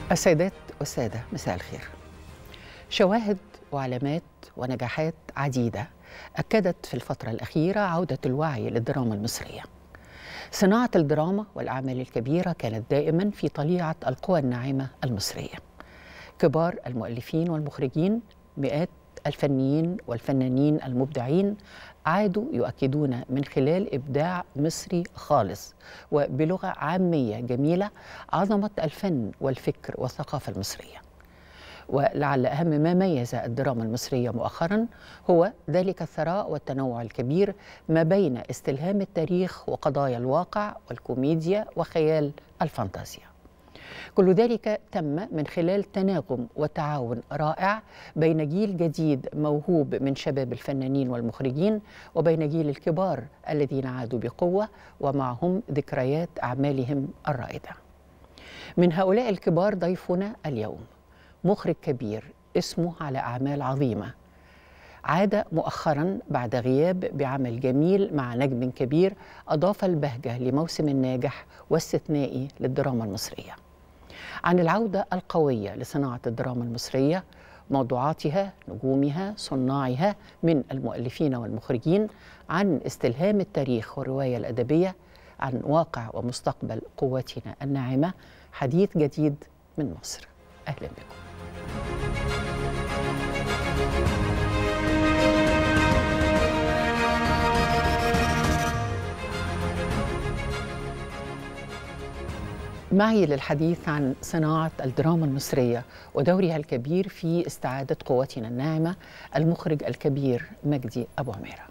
السيدات والسادة مساء الخير شواهد وعلامات ونجاحات عديدة أكدت في الفترة الأخيرة عودة الوعي للدراما المصرية صناعة الدراما والأعمال الكبيرة كانت دائما في طليعة القوى الناعمة المصرية كبار المؤلفين والمخرجين مئات الفنيين والفنانين المبدعين عادوا يؤكدون من خلال ابداع مصري خالص وبلغه عاميه جميله عظمه الفن والفكر والثقافه المصريه. ولعل اهم ما ميز الدراما المصريه مؤخرا هو ذلك الثراء والتنوع الكبير ما بين استلهام التاريخ وقضايا الواقع والكوميديا وخيال الفانتازيا. كل ذلك تم من خلال تناغم وتعاون رائع بين جيل جديد موهوب من شباب الفنانين والمخرجين وبين جيل الكبار الذين عادوا بقوه ومعهم ذكريات اعمالهم الرائده. من هؤلاء الكبار ضيفنا اليوم مخرج كبير اسمه على اعمال عظيمه عاد مؤخرا بعد غياب بعمل جميل مع نجم كبير اضاف البهجه لموسم ناجح واستثنائي للدراما المصريه. عن العودة القوية لصناعة الدراما المصرية موضوعاتها نجومها صناعها من المؤلفين والمخرجين عن استلهام التاريخ والرواية الأدبية عن واقع ومستقبل قوتنا الناعمة حديث جديد من مصر أهلا بكم معي للحديث عن صناعة الدراما المصرية ودورها الكبير في استعادة قوتنا الناعمة المخرج الكبير مجدي أبو عميرة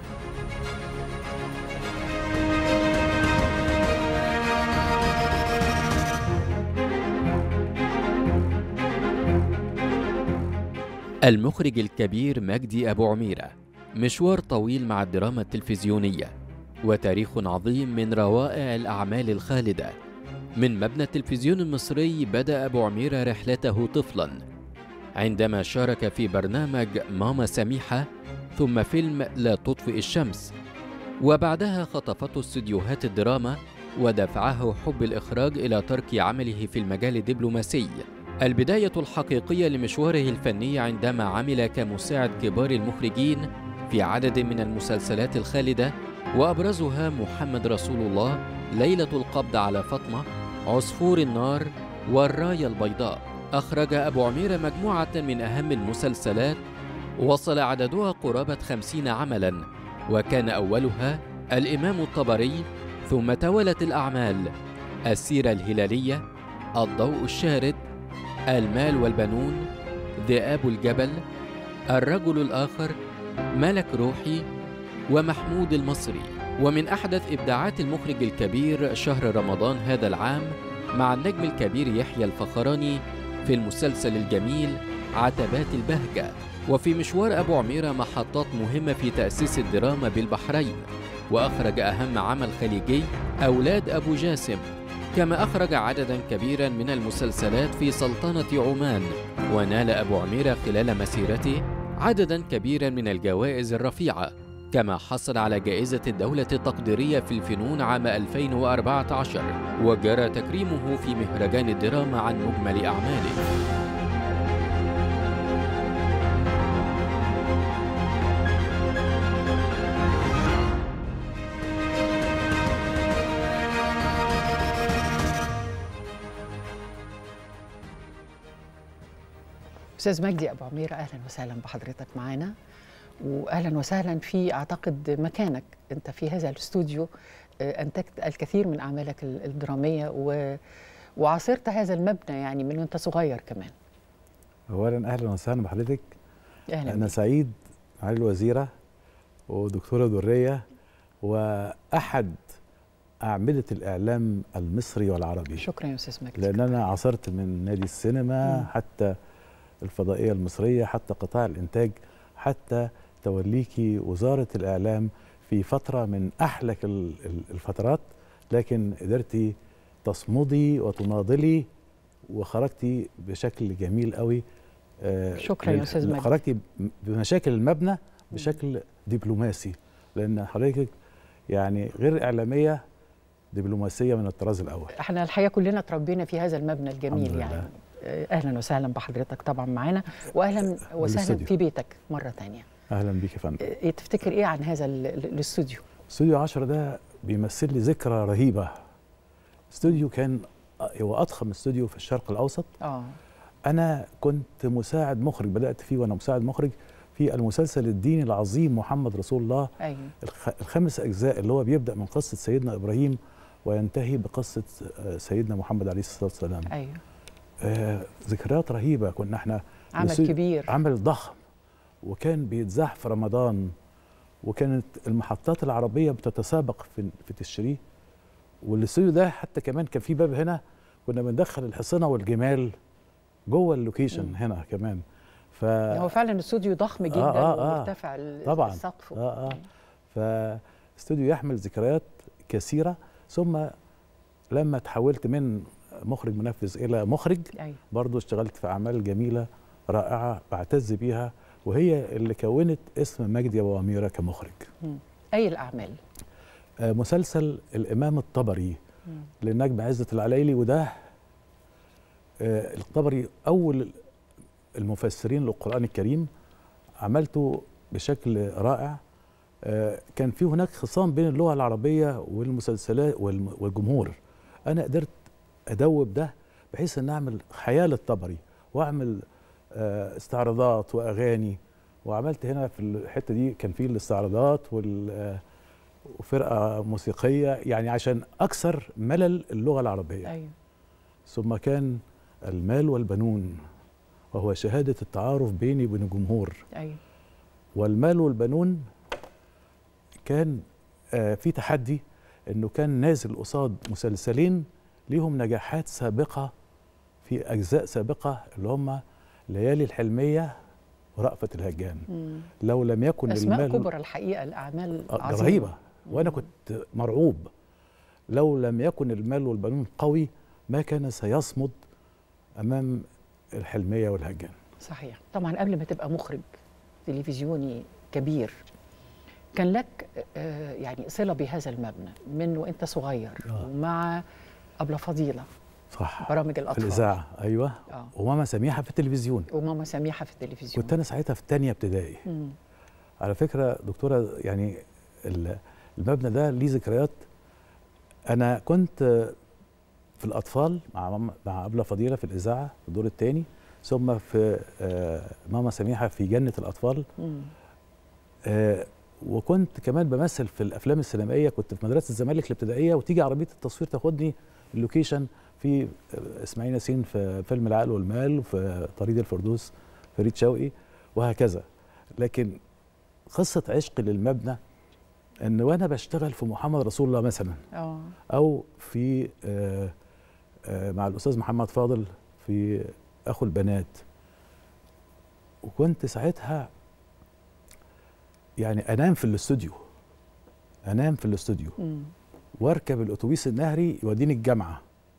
المخرج الكبير مجدي أبو عميرة مشوار طويل مع الدراما التلفزيونية وتاريخ عظيم من روائع الأعمال الخالدة من مبنى التلفزيون المصري بدأ أبو عميرة رحلته طفلا عندما شارك في برنامج ماما سميحة ثم فيلم لا تطفئ الشمس وبعدها خطفته استديوهات الدراما ودفعه حب الإخراج إلى ترك عمله في المجال الدبلوماسي البداية الحقيقية لمشواره الفني عندما عمل كمساعد كبار المخرجين في عدد من المسلسلات الخالدة وأبرزها محمد رسول الله ليلة القبض على فاطمة عصفور النار والراية البيضاء أخرج أبو عمير مجموعة من أهم المسلسلات وصل عددها قرابة خمسين عملا وكان أولها الإمام الطبري ثم توالت الأعمال السيرة الهلالية الضوء الشارد المال والبنون ذئاب الجبل الرجل الآخر ملك روحي ومحمود المصري ومن أحدث إبداعات المخرج الكبير شهر رمضان هذا العام مع النجم الكبير يحيى الفخراني في المسلسل الجميل عتبات البهجة وفي مشوار أبو عميرة محطات مهمة في تأسيس الدراما بالبحرين وأخرج أهم عمل خليجي أولاد أبو جاسم كما أخرج عددا كبيرا من المسلسلات في سلطنة عمان ونال أبو عميرة خلال مسيرته عددا كبيرا من الجوائز الرفيعة كما حصل على جائزة الدولة التقديرية في الفنون عام 2014 وجرى تكريمه في مهرجان الدراما عن مجمل أعماله أستاذ مجدي أبو عميرة أهلا وسهلا بحضرتك معنا واهلا وسهلا في اعتقد مكانك انت في هذا الاستوديو انتجت الكثير من اعمالك الدراميه و... وعاصرت هذا المبنى يعني من وانت صغير كمان اولا اهلا وسهلا بحضرتك اهلا انا بك. سعيد معالي الوزيره ودكتوره دريه واحد اعمده الاعلام المصري والعربي شكرا يا استاذ مجدي لان انا عاصرت من نادي السينما مم. حتى الفضائيه المصريه حتى قطاع الانتاج حتى توليكي وزاره الاعلام في فتره من احلك ال- ال- الفترات لكن قدرتي تصمدي وتناضلي وخرجتي بشكل جميل قوي آه، شكراً يا لل- أستاذ مجدي. خرجتي بمشاكل المبنى بشكل دبلوماسي لان حضرتك يعني غير اعلاميه دبلوماسيه من الطراز الاول احنا الحقيقه كلنا تربينا في هذا المبنى الجميل الحمد يعني لله. اهلا وسهلا بحضرتك طبعا معانا واهلا وسهلا بالاستوديو. في بيتك مره تانية اهلا بيك يا فندم إيه تفتكر ايه عن هذا ال- ال- الاستوديو استوديو 10 ده بيمثل لي ذكرى رهيبه استوديو كان هو اضخم استوديو في الشرق الاوسط اه انا كنت مساعد مخرج بدات فيه وانا مساعد مخرج في المسلسل الديني العظيم محمد رسول الله ايوه الخ- الخمس اجزاء اللي هو بيبدا من قصه سيدنا ابراهيم وينتهي بقصه آه، سيدنا محمد عليه الصلاه والسلام ايوه آه ذكريات رهيبه كنا احنا عمل الاستوديو- كبير عمل ضخم وكان بيتذاع في رمضان وكانت المحطات العربيه بتتسابق في في تشتريه والاستوديو ده حتى كمان كان في باب هنا كنا بندخل الحصنه والجمال جوه اللوكيشن مم. هنا كمان ف هو فعلا استوديو ضخم جدا آه، آه. ومرتفع ال- طبعاً. السقف اه اه فاستوديو يحمل ذكريات كثيره ثم لما تحولت من مخرج منفذ الى مخرج ايوه برضو اشتغلت في اعمال جميله رائعه بعتز بيها وهي اللي كونت اسم مجدي ابو اميره كمخرج مم. اي الاعمال آه، مسلسل الامام الطبري مم. للنجم عزة العلايلي وده آه، الطبري اول المفسرين للقران الكريم عملته بشكل رائع آه، كان في هناك خصام بين اللغه العربيه والمسلسلات والم- والجمهور انا قدرت ادوب ده بحيث ان اعمل حياه للطبري واعمل آه، استعراضات واغاني وعملت هنا في الحته دي كان في الاستعراضات وال آه، وفرقه موسيقيه يعني عشان اكسر ملل اللغه العربيه ايوه ثم كان المال والبنون وهو شهاده التعارف بيني وبين الجمهور ايوه والمال والبنون كان آه في تحدي انه كان نازل قصاد مسلسلين ليهم نجاحات سابقه في اجزاء سابقه اللي هم ليالي الحلميه ورأفت الهجان مم. لو لم يكن اسماء المال كبرى الحقيقه الاعمال آه، عظيمه رهيبه وانا مم. كنت مرعوب لو لم يكن المال والبنون قوي ما كان سيصمد امام الحلميه والهجان صحيح طبعا قبل ما تبقى مخرج تلفزيوني كبير كان لك آه، يعني صله بهذا المبنى من وانت صغير آه. ومع ابله فضيله صح برامج في الاطفال الاذاعه ايوه اه وماما سميحه في التلفزيون وماما سميحه في التلفزيون كنت انا ساعتها في تانية ابتدائي مم. على فكره دكتوره يعني ال- المبنى ده ليه ذكريات انا كنت في الاطفال مع ماما مع ابله فضيله في الاذاعه في الدور الثاني ثم في آه، ماما سميحه في جنه الاطفال مم. آه، وكنت كمان بمثل في الافلام السينمائيه كنت في مدرسه الزمالك الابتدائيه وتيجي عربيه التصوير تاخدني اللوكيشن في آه، اسماعيل ياسين في فيلم العقل والمال وفي طريق الفردوس فريد شوقي وهكذا لكن قصه عشقي للمبنى ان وانا بشتغل في محمد رسول الله مثلا اه او في آه، آه، مع الاستاذ محمد فاضل في اخو البنات وكنت ساعتها يعني انام في الاستوديو انام في الاستوديو مم. واركب الاتوبيس النهري يوديني الجامعه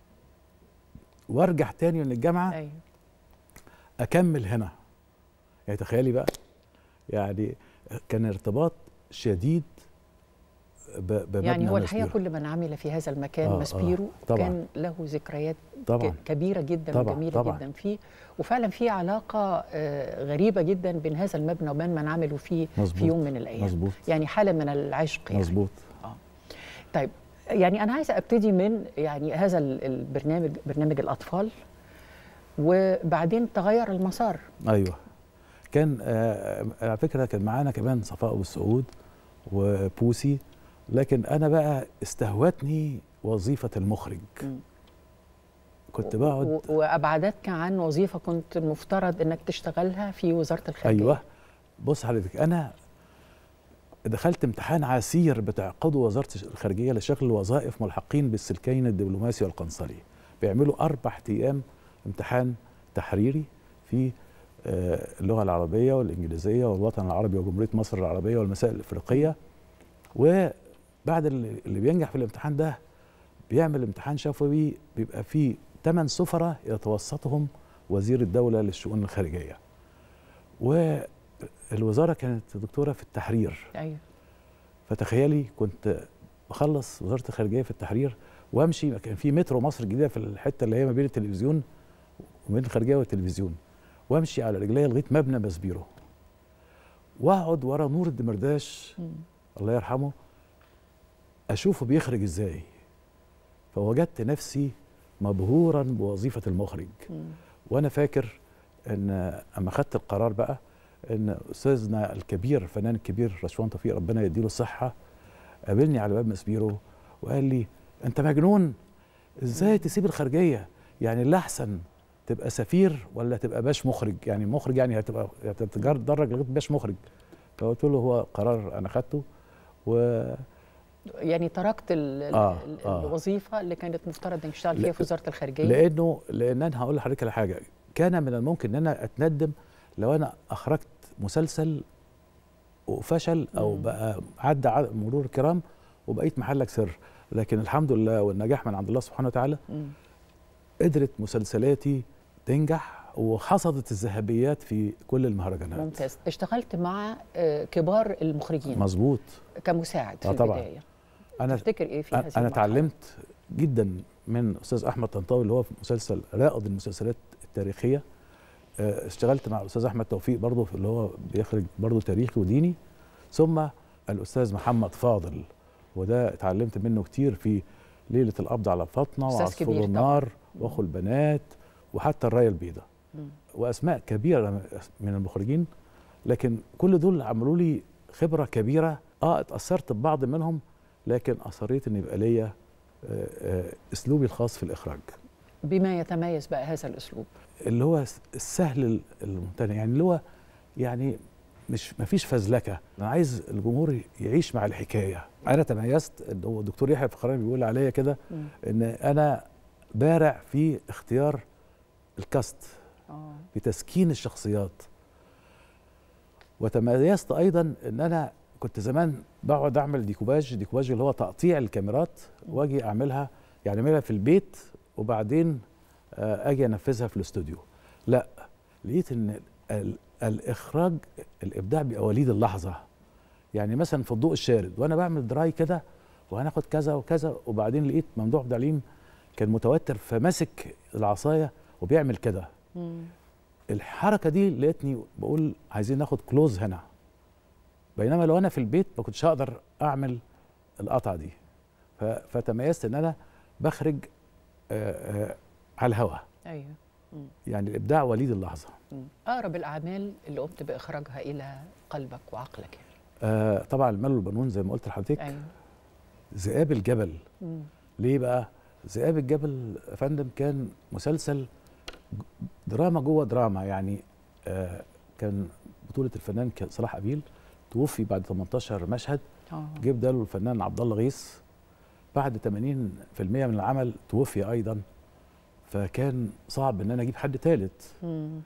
وارجع تاني من الجامعه ايوه اكمل هنا يعني تخيلي بقى يعني كان ارتباط شديد ب- بمبنى يعني هو الحقيقه مسبيرو. كل من عمل في هذا المكان آه، آه، مسبيرو طبعاً. كان له ذكريات طبعا ك- كبيره جدا طبعاً، وجميله طبعاً. جدا فيه وفعلا في علاقه آه، غريبه جدا بين هذا المبنى وبين من عملوا فيه في مظبوط يوم من الايام مظبوط يعني حاله من العشق يعني مظبوط طيب يعني انا عايزه ابتدي من يعني هذا ال- البرنامج برنامج الاطفال وبعدين تغير المسار ايوه كان آه على فكره كان معانا كمان صفاء ابو السعود وبوسي لكن انا بقى استهوتني وظيفه المخرج مم. كنت بقعد و- وابعدتك عن وظيفه كنت المفترض انك تشتغلها في وزاره الخارجيه ايوه بص حضرتك انا دخلت امتحان عسير بتعقده وزاره الخارجيه لشغل وظائف ملحقين بالسلكين الدبلوماسي والقنصلي بيعملوا اربع ايام امتحان تحريري في آه، اللغه العربيه والانجليزيه والوطن العربي وجمهوريه مصر العربيه والمسائل الافريقيه وبعد اللي اللي بينجح في الامتحان ده بيعمل امتحان شفوي بيبقى فيه ثمان سفراء يتوسطهم وزير الدوله للشؤون الخارجيه والوزاره كانت دكتوره في التحرير ايوه فتخيلي كنت بخلص وزاره الخارجيه في التحرير وامشي كان في مترو مصر الجديده في الحته اللي هي ما بين التلفزيون وبين الخارجيه والتلفزيون وامشي على رجليا لغايه مبنى مسبيرو واقعد ورا نور الدمرداش مم. الله يرحمه اشوفه بيخرج ازاي فوجدت نفسي مبهورا بوظيفه المخرج مم. وانا فاكر ان اما خدت القرار بقى ان استاذنا الكبير الفنان الكبير رشوان توفيق ربنا يديله الصحه قابلني على باب مسبيرو وقال لي انت مجنون ازاي تسيب الخارجيه يعني اللي احسن تبقى سفير ولا تبقى باش مخرج يعني مخرج يعني هتبقى هتتدرج لغايه باش مخرج فقلت له هو قرار انا خدته و يعني تركت ال آه، ال آه. الوظيفه اللي كانت مفترض انك تشتغل لا- فيها في وزاره الخارجيه لانه لان انا هقول لحضرتك على حاجه كان من الممكن ان انا اتندم لو انا اخرجت مسلسل وفشل او مم. بقى عدى ع- مرور الكرام وبقيت محلك سر لكن الحمد لله والنجاح من عند الله سبحانه وتعالى مم. قدرت مسلسلاتي تنجح وحصدت الذهبيات في كل المهرجانات ممتاز اشتغلت مع آه، كبار المخرجين مظبوط كمساعد في آه، طبعاً. البدايه انا تفتكر ايه في أنا- هذه انا المرحلة؟ اتعلمت جدا من استاذ احمد طنطاوي اللي هو في مسلسل رائد المسلسلات التاريخيه آه، اشتغلت مع الاستاذ احمد توفيق برضه في اللي هو بيخرج برضه تاريخي وديني ثم الاستاذ محمد فاضل وده اتعلمت منه كتير في ليله القبض على فاطمه أستاذ وعصفور كبير طبعاً. النار واخو البنات وحتى الرايه البيضاء مم. واسماء كبيره من المخرجين لكن كل دول عملوا لي خبره كبيره اه اتاثرت ببعض منهم لكن اصريت ان يبقى ليا آه، آه، اسلوبي الخاص في الاخراج بما يتميز بقى هذا الاسلوب اللي هو السهل الممتنع يعني اللي هو يعني مش مفيش فزلكه انا عايز الجمهور يعيش مع الحكايه انا تميزت ان هو الدكتور يحيى الفخراني بيقول عليا كده مم. ان انا بارع في اختيار الكاست اه بتسكين الشخصيات وتميزت ايضا ان انا كنت زمان بقعد اعمل ديكوباج ديكوباج اللي هو تقطيع الكاميرات واجي اعملها يعني اعملها في البيت وبعدين آه، اجي انفذها في الاستوديو لا لقيت ان ال- الاخراج الابداع بيبقى وليد اللحظه يعني مثلا في الضوء الشارد وانا بعمل دراي كده وهناخد كذا وكذا وبعدين لقيت ممدوح عبد العليم كان متوتر فماسك العصايه وبيعمل كده مم. الحركه دي لقيتني بقول عايزين ناخد كلوز هنا بينما لو انا في البيت ما كنتش هقدر اعمل القطعه دي ف- فتميزت ان انا بخرج آه، آه، على الهوا ايوه يعني الابداع وليد اللحظه مم. اقرب الاعمال اللي قمت باخراجها الى قلبك وعقلك يعني آه، طبعا المال والبنون زي ما قلت لحضرتك ايوه ذئاب الجبل مم. ليه بقى ذئاب الجبل يا فندم كان مسلسل دراما جوه دراما يعني آه كان بطولة الفنان كان صلاح أبيل توفي بعد 18 مشهد اه جه بداله الفنان عبد الله غيث بعد 80% من العمل توفي أيضا فكان صعب إن أنا أجيب حد ثالث مم.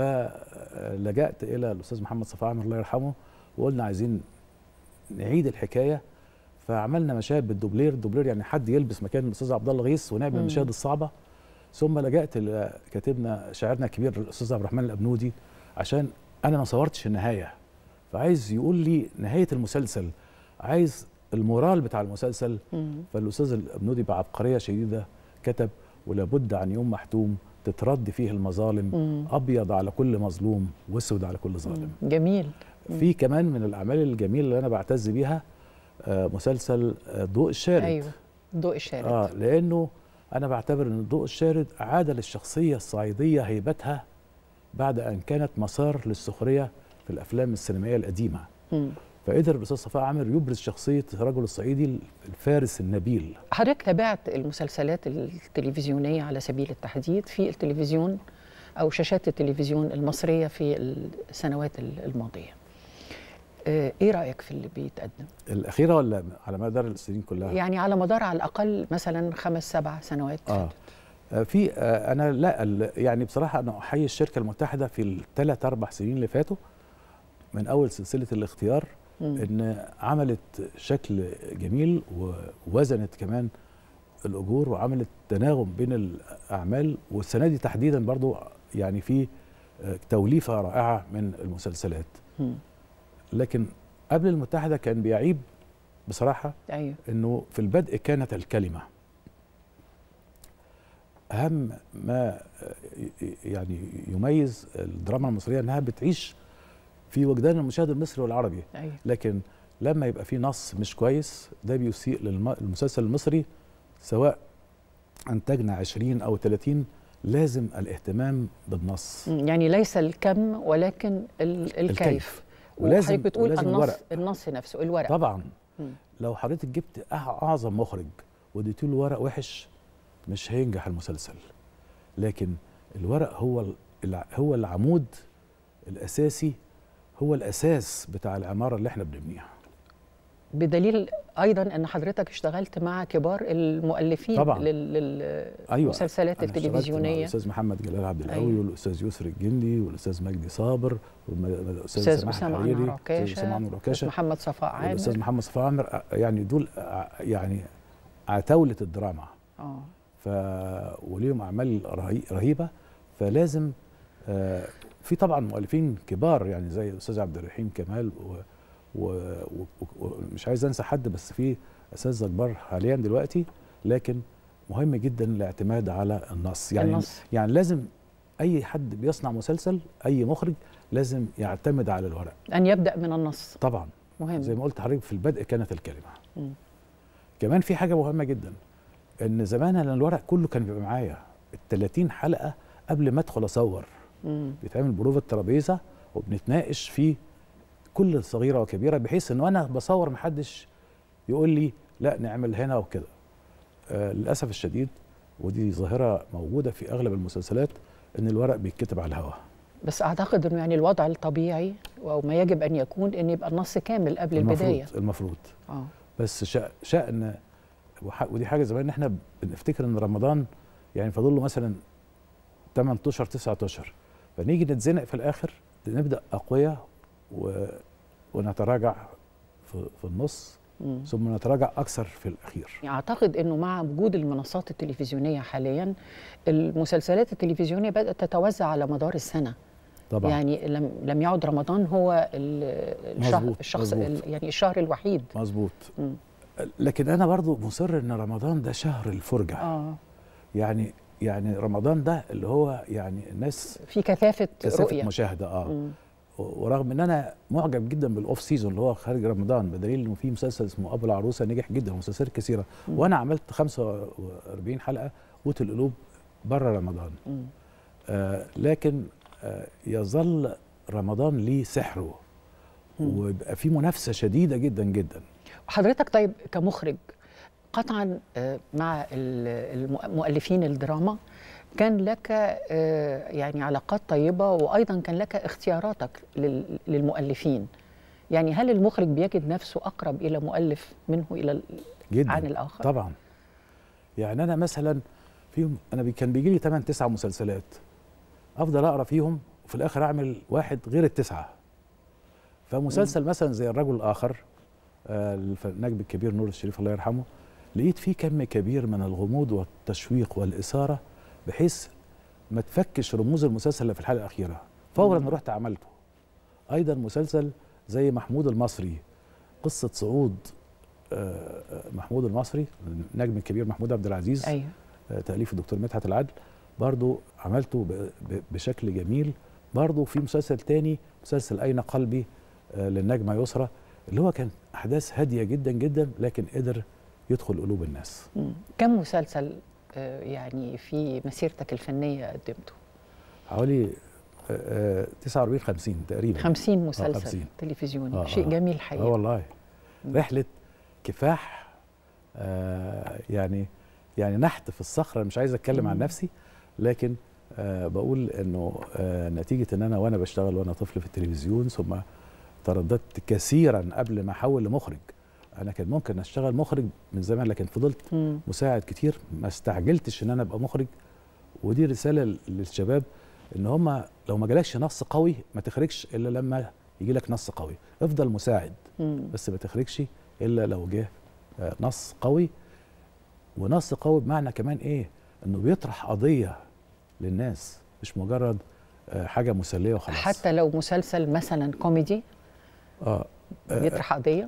فلجأت إلى الأستاذ محمد صفا عامر الله يرحمه وقلنا عايزين نعيد الحكاية فعملنا مشاهد بالدوبلير الدوبلير يعني حد يلبس مكان الأستاذ عبد الله غيث ونعمل مم. المشاهد الصعبة ثم لجأت لكاتبنا شاعرنا الكبير الأستاذ عبد الرحمن الأبنودي عشان أنا ما صورتش النهاية فعايز يقول لي نهاية المسلسل عايز المورال بتاع المسلسل مم. فالاستاذ الابنودي بعبقريه شديده كتب ولابد عن يوم محتوم تترد فيه المظالم مم. ابيض على كل مظلوم واسود على كل ظالم مم. جميل مم. في كمان من الاعمال الجميله اللي انا بعتز بيها آه، مسلسل آه، ضوء الشارد ايوه ضوء الشارد اه لانه انا بعتبر ان الضوء الشارد عاد للشخصيه الصعيديه هيبتها بعد ان كانت مسار للسخريه في الافلام السينمائيه القديمه مم. فقدر الاستاذ صفاء عامر يبرز شخصيه الرجل الصعيدي الفارس النبيل حضرتك تابعت المسلسلات التلفزيونية على سبيل التحديد في التلفزيون أو شاشات التلفزيون المصرية في السنوات الماضية آه، إيه رأيك في اللي بيتقدم؟ الاخيره ولا على مدار السنين كلها يعني على مدار على الأقل مثلا خمس سبع سنوات اه آه، في آه، انا لا ال- يعني بصراحه انا احيي الشركه المتحده في الثلاث اربع سنين اللي فاتوا من اول سلسله الاختيار مم. ان عملت شكل جميل ووزنت كمان الاجور وعملت تناغم بين الاعمال والسنه دي تحديدا برضو يعني في آه، توليفه رائعه من المسلسلات مم. لكن قبل المتحده كان بيعيب بصراحه أيوه انه في البدء كانت الكلمه اهم ما يعني يميز الدراما المصريه انها بتعيش في وجدان المشاهد المصري والعربي أيوة. لكن لما يبقى في نص مش كويس ده بيسيء للم- للمسلسل المصري سواء انتجنا 20 او 30 لازم الاهتمام بالنص مم. يعني ليس الكم ولكن ال- الكيف الكيف. ولازم ولازم- وحضرتك بتقول ولازم النص الورق. النص نفسه الورق طبعا مم. لو حضرتك جبت أع- اعظم مخرج واديتي له ورق وحش مش هينجح المسلسل لكن الورق هو ال- الع- هو العمود الاساسي هو الاساس بتاع العماره اللي احنا بنبنيها بدليل ايضا ان حضرتك اشتغلت مع كبار المؤلفين طبعاً. لل- للمسلسلات أنا اشتغلت مع التلفزيونيه الاستاذ محمد جلال عبد القوي أيوة. والاستاذ يسر الجندي والاستاذ مجدي صابر والاستاذ استاذ سماح اسامه الحريري انور الاستاذ عكاشه اسامه انور أستاذ عكاشه محمد صفاء والاستاذ عامر محمد صفاء عامر أ- يعني دول أ- يعني عتاوله الدراما اه ف وليهم اعمال رهي- رهيبه فلازم آه، في طبعا مؤلفين كبار يعني زي الاستاذ عبد الرحيم كمال و- و- و- ومش عايز انسى حد بس في اساتذه كبار حاليا دلوقتي لكن مهم جدا الاعتماد على النص يعني النص. يعني لازم اي حد بيصنع مسلسل اي مخرج لازم يعتمد على الورق ان يبدا من النص طبعا مهم زي ما قلت حضرتك في البدء كانت الكلمه مم. كمان في حاجه مهمه جدا ان زمان انا الورق كله كان بيبقى معايا ال 30 حلقه قبل ما ادخل اصور مم. بيتعمل بروفة ترابيزه وبنتناقش في كل صغيره وكبيره بحيث ان وانا بصور محدش يقول لي لا نعمل هنا وكده آه للاسف الشديد ودي ظاهره موجوده في اغلب المسلسلات ان الورق بيتكتب على الهواء بس اعتقد انه يعني الوضع الطبيعي وما يجب ان يكون ان يبقى النص كامل قبل البدايه المفروض المفروض اه بس شأ- شأن وح- ودي حاجه زمان ان احنا بنفتكر ان رمضان يعني فاضل له مثلا 8 اشهر 9 اشهر فنيجي نتزنق في الاخر نبدا اقوياء و... ونتراجع في, في النص مم. ثم نتراجع اكثر في الاخير يعني اعتقد انه مع وجود المنصات التلفزيونيه حاليا المسلسلات التلفزيونيه بدات تتوزع على مدار السنه طبعا يعني لم لم يعد رمضان هو ال- الشهر مظبوط، الشخص مظبوط. ال- يعني الشهر الوحيد مظبوط مم. لكن انا برضو مصر ان رمضان ده شهر الفرجه اه يعني يعني رمضان ده اللي هو يعني الناس في كثافه, كثافه رؤيه مشاهده اه مم. ورغم ان انا معجب جدا بالاوف سيزون اللي هو خارج رمضان بدليل انه في مسلسل اسمه ابو العروسه نجح جدا ومسلسلات كثيره مم. وانا عملت 45 حلقه قوت القلوب بره رمضان مم. آه لكن آه يظل رمضان ليه سحره مم. ويبقى في منافسه شديده جدا جدا حضرتك طيب كمخرج قطعا آه، مع ال- الم- مؤلفين الدراما كان لك آه، يعني علاقات طيبة وأيضا كان لك اختياراتك لل- للمؤلفين يعني هل المخرج بيجد نفسه أقرب إلى مؤلف منه إلى ال- جدا عن الآخر؟ طبعا يعني انا مثلا فيهم انا بي- كان بيجي لي 8 9 مسلسلات افضل اقرا فيهم وفي الاخر اعمل واحد غير التسعه فمسلسل مثلا زي الرجل الاخر آه، الف- النجم الكبير نور الشريف الله يرحمه لقيت فيه كم كبير من الغموض والتشويق والاثاره بحيث ما تفكش رموز المسلسل اللي في الحلقه الاخيره فورا مم. رحت عملته ايضا مسلسل زي محمود المصري قصه صعود آه، آه، محمود المصري النجم الكبير محمود عبد العزيز أيوه آه، تأليف الدكتور مدحت العدل برضو عملته ب- ب- بشكل جميل برضو في مسلسل تاني مسلسل أين قلبي آه، للنجمة يسرى اللي هو كان أحداث هادية جدا جدا لكن قدر يدخل قلوب الناس مم. كم مسلسل آه، يعني في مسيرتك الفنية قدمته؟ حوالي آه، آه، 49 50 تقريبا 50 مسلسل 50. تلفزيوني آه، شيء آه. جميل اه حقيقة والله مم. رحلة كفاح آه يعني يعني نحت في الصخرة مش عايز اتكلم عن مم. نفسي لكن آه بقول انه آه نتيجة ان انا وانا بشتغل وانا طفل في التلفزيون ثم ترددت كثيرا قبل ما احول لمخرج انا كان ممكن اشتغل مخرج من زمان لكن فضلت مم. مساعد كتير ما استعجلتش ان انا ابقى مخرج ودي رسالة للشباب ان هم لو ما جالكش نص قوي ما تخرجش الا لما يجي لك نص قوي افضل مساعد مم. بس ما تخرجش الا لو جه آه، نص قوي ونص قوي بمعنى كمان ايه انه بيطرح قضيه للناس مش مجرد آه، حاجه مسليه وخلاص حتى لو مسلسل مثلا كوميدي اه آه، بيطرح قضية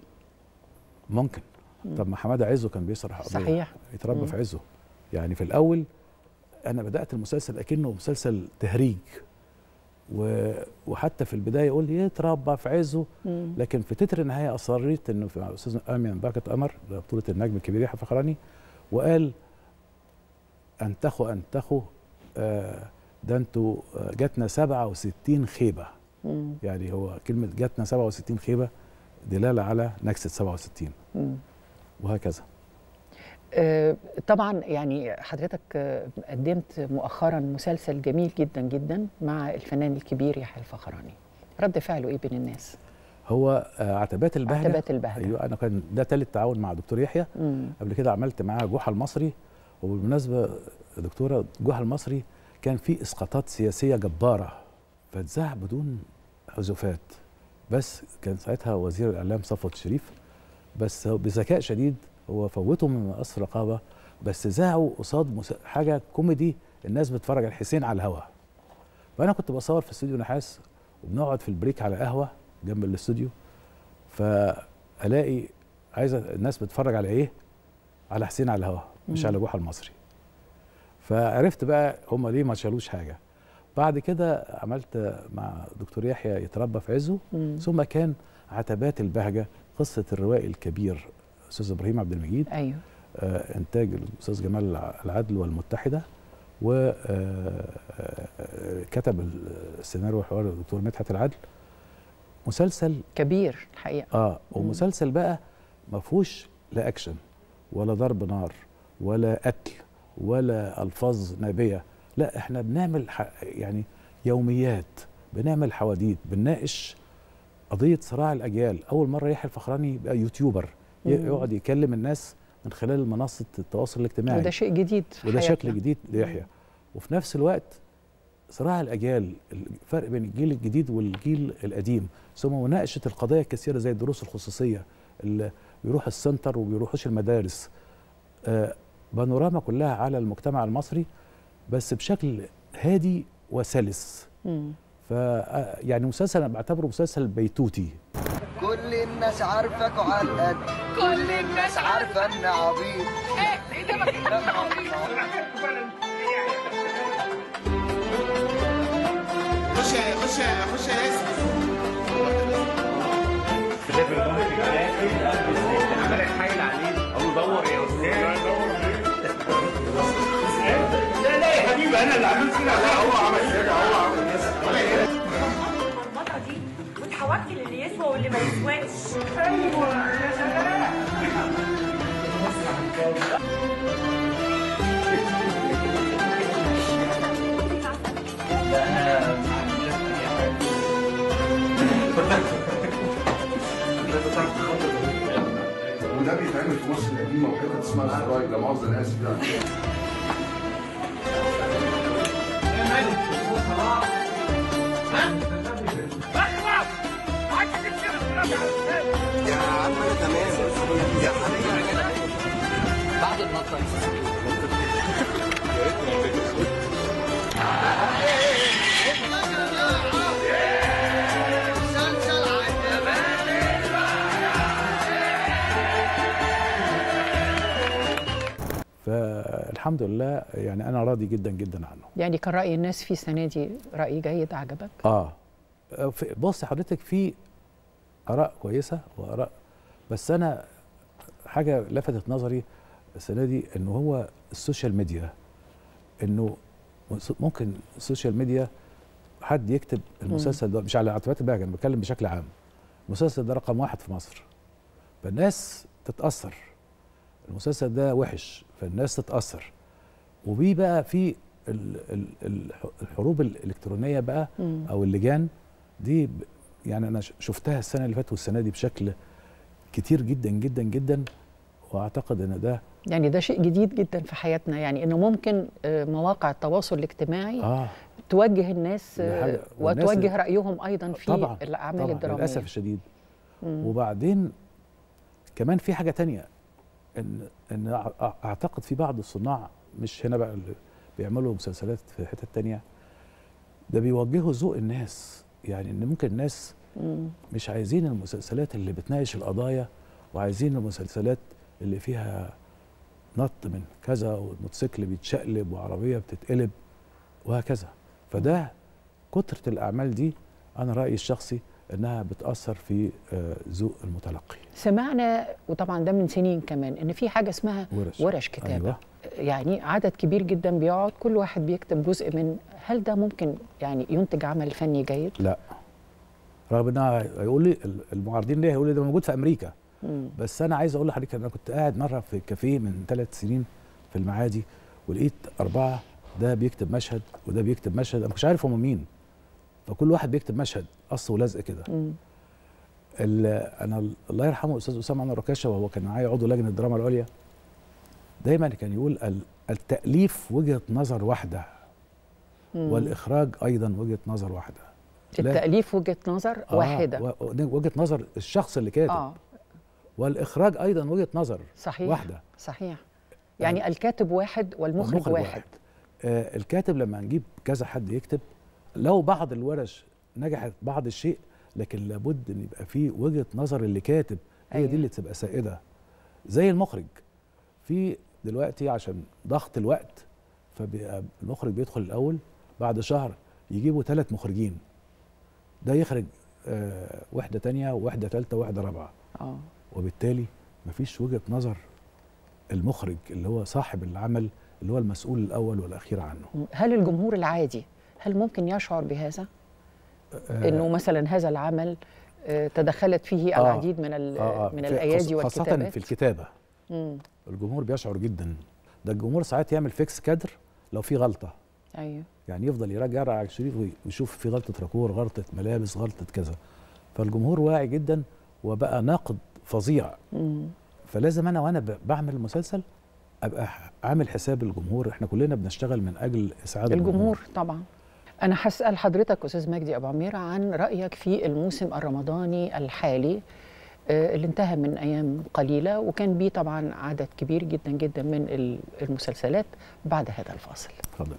ممكن مم. طب ما حماده عزه كان بيسرح قضيه صحيح يتربى مم. في عزه يعني في الاول انا بدات المسلسل اكنه مسلسل تهريج و... وحتى في البدايه يقول لي يتربى في عزه مم. لكن في تتر النهايه اصريت انه في استاذ امين بركه قمر ده بطوله النجم الكبير يحيى فخراني وقال انتخوا انتخوا آه ده انتوا آه، جاتنا 67 خيبه مم. يعني هو كلمه جاتنا 67 خيبه دلاله على نكسه 67 مم. وهكذا آه، طبعا يعني حضرتك آه، قدمت مؤخرا مسلسل جميل جدا جدا مع الفنان الكبير يحيى الفخراني رد فعله ايه بين الناس هو آه عتبات البهجه عتبات البهجة. ايوه انا كان ده ثالث تعاون مع دكتور يحيى مم. قبل كده عملت معاه جحا المصري وبالمناسبه دكتوره جحا المصري كان في اسقاطات سياسيه جباره فاتذاع بدون عزوفات بس كان ساعتها وزير الاعلام صفوت الشريف بس هو بذكاء شديد هو فوته من مقص رقابه بس ذاعوا قصاد مس- حاجه كوميدي الناس بتتفرج على الحسين على الهوا فانا كنت بصور في استوديو نحاس وبنقعد في البريك على قهوه جنب الاستوديو فالاقي عايزه الناس بتتفرج على ايه على حسين على الهوا مش مم. على جحا المصري فعرفت بقى هم ليه ما شالوش حاجه بعد كده عملت مع دكتور يحيى يتربى في عزه مم. ثم كان عتبات البهجه قصه الروائي الكبير استاذ ابراهيم عبد المجيد ايوه آه، انتاج الاستاذ جمال الع- العدل والمتحده وكتب السيناريو والحوار الدكتور مدحت العدل مسلسل كبير الحقيقه اه ومسلسل بقى ما فيهوش لا اكشن ولا ضرب نار ولا قتل ولا الفاظ نابيه لا احنا بنعمل ح... يعني يوميات بنعمل حواديت بنناقش قضيه صراع الاجيال اول مره يحيى الفخراني يبقى يوتيوبر ي- مم. يقعد يكلم الناس من خلال منصه التواصل الاجتماعي وده شيء جديد في وده حياتنا. شكل جديد ليحيى وفي نفس الوقت صراع الاجيال الفرق بين الجيل الجديد والجيل القديم ثم مناقشه القضايا الكثيره زي الدروس الخصوصيه اللي بيروح السنتر وبيروحوش المدارس آه بانوراما كلها على المجتمع المصري بس بشكل هادي وسلس مم. ف آه، يعني مسلسل انا بعتبره مسلسل بيتوتي كل الناس عارفك وعلى القد كل الناس عارفه ان عبيط ايه ده ما خش يا خش يا خش يا ياسر المرمطه دي وتحولت للي يسوى واللي ما يسواش وده بيتعمل في مصر القديمه وحته اسمها السرايا لا مؤاخذه انا اسف يعني يا عم انا تمام يا حبيبي بعد النطه فالحمد لله يعني انا راضي جدا جدا عنه يعني كان راي الناس فيه السنه دي راي جيد عجبك اه في- بص حضرتك في اراء كويسه واراء بس انا حاجه لفتت نظري السنه دي انه هو السوشيال ميديا انه ممكن السوشيال ميديا حد يكتب المسلسل ده مش على عتبات البهجه انا بتكلم بشكل عام المسلسل ده رقم واحد في مصر فالناس تتاثر المسلسل ده وحش فالناس تتاثر وبيه بقى في ال- ال- الح- الحروب الالكترونيه بقى مم. او اللجان دي ب- يعني انا ش- شفتها السنه اللي فاتت والسنه دي بشكل كتير جدا جدا جدا واعتقد ان ده يعني ده شيء جديد جدا في حياتنا يعني انه ممكن آه، مواقع التواصل الاجتماعي اه توجه الناس دي آه، حاجة- والناس- وتوجه رايهم ايضا في طبعا الاعمال طبعا الدراميه للاسف الشديد مم. وبعدين كمان في حاجه تانية ان ان أع- أع- اعتقد في بعض الصناع مش هنا بقى اللي بيعملوا مسلسلات في حتت تانية ده بيوجهوا ذوق الناس يعني ان ممكن الناس مم. مش عايزين المسلسلات اللي بتناقش القضايا وعايزين المسلسلات اللي فيها نط من كذا والموتوسيكل بيتشقلب وعربيه بتتقلب وهكذا فده كتره الاعمال دي انا رايي الشخصي انها بتاثر في آه، ذوق المتلقي سمعنا وطبعا ده من سنين كمان ان في حاجه اسمها ورش ورش كتابه أيوة. يعني عدد كبير جدا بيقعد كل واحد بيكتب جزء من هل ده ممكن يعني ينتج عمل فني جيد؟ لا رغم انها هيقول لي المعارضين ليه هيقول لي ده موجود في امريكا مم. بس انا عايز اقول لحضرتك انا كنت قاعد مره في كافيه من ثلاث سنين في المعادي ولقيت اربعه ده بيكتب مشهد وده بيكتب مشهد انا مش عارف هم مين فكل واحد بيكتب مشهد قص ولزق كده مم. ال- انا الله يرحمه استاذ اسامه انور ركاشه وهو كان معايا عضو لجنه الدراما العليا دايما كان يقول ال- التاليف وجهه نظر واحده مم. والاخراج ايضا وجهه نظر واحده لا- التأليف وجهة نظر آه، واحدة و- و- وجهه نظر الشخص اللي كاتب اه والاخراج ايضا وجهه نظر صحيح واحده صحيح يعني الكاتب واحد والمخرج والمخرج واحد, آه الكاتب لما نجيب كذا حد يكتب لو بعض الورش نجحت بعض الشيء لكن لابد ان يبقى فيه وجهه نظر اللي كاتب هي أيوة. دي اللي تبقى سائده زي المخرج في دلوقتي عشان ضغط الوقت فبيبقى المخرج بيدخل الاول بعد شهر يجيبوا ثلاث مخرجين ده يخرج آه وحده تانية ووحده ثالثه ووحده رابعه اه وبالتالي مفيش وجهه نظر المخرج اللي هو صاحب العمل اللي هو المسؤول الاول والاخير عنه هل الجمهور العادي هل ممكن يشعر بهذا؟ آه، انه مثلا هذا العمل آه، تدخلت فيه آه، العديد من ال- آه، آه، من في- الايادي خاص- خاصة والكتابات في الكتابة مم. الجمهور بيشعر جدا ده الجمهور ساعات يعمل فيكس كادر لو في غلطة ايوه يعني يفضل يراجع على الشريط وي- ويشوف في غلطة راكور غلطة ملابس غلطة كذا فالجمهور واعي جدا وبقى ناقد فظيع مم. فلازم انا وانا ب- بعمل المسلسل ابقى ح- عامل حساب الجمهور احنا كلنا بنشتغل من اجل اسعاد الجمهور طبعا انا هسال حضرتك استاذ مجدي ابو عمير عن رايك في الموسم الرمضاني الحالي آه، اللي انتهى من ايام قليله وكان بيه طبعا عدد كبير جدا جدا من ال- المسلسلات بعد هذا الفاصل اتفضل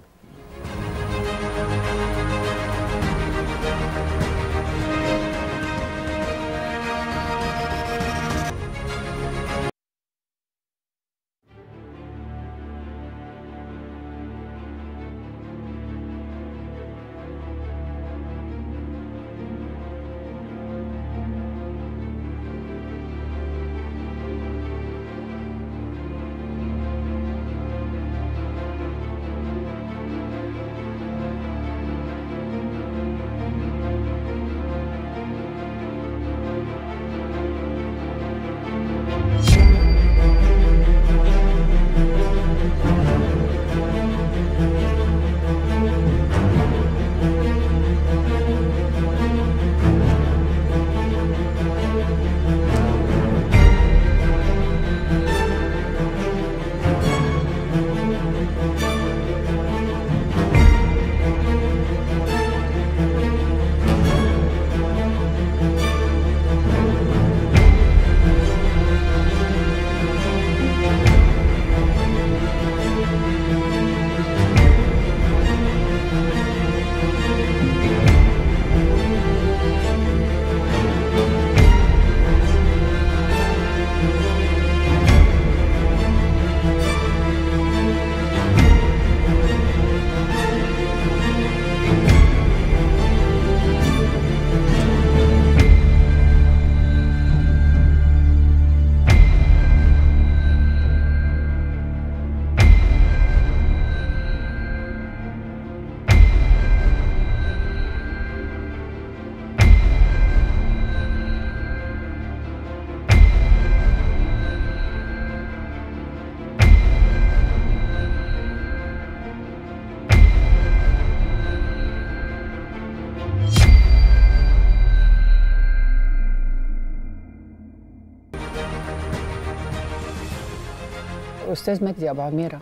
استاذ مجدي ابو عميره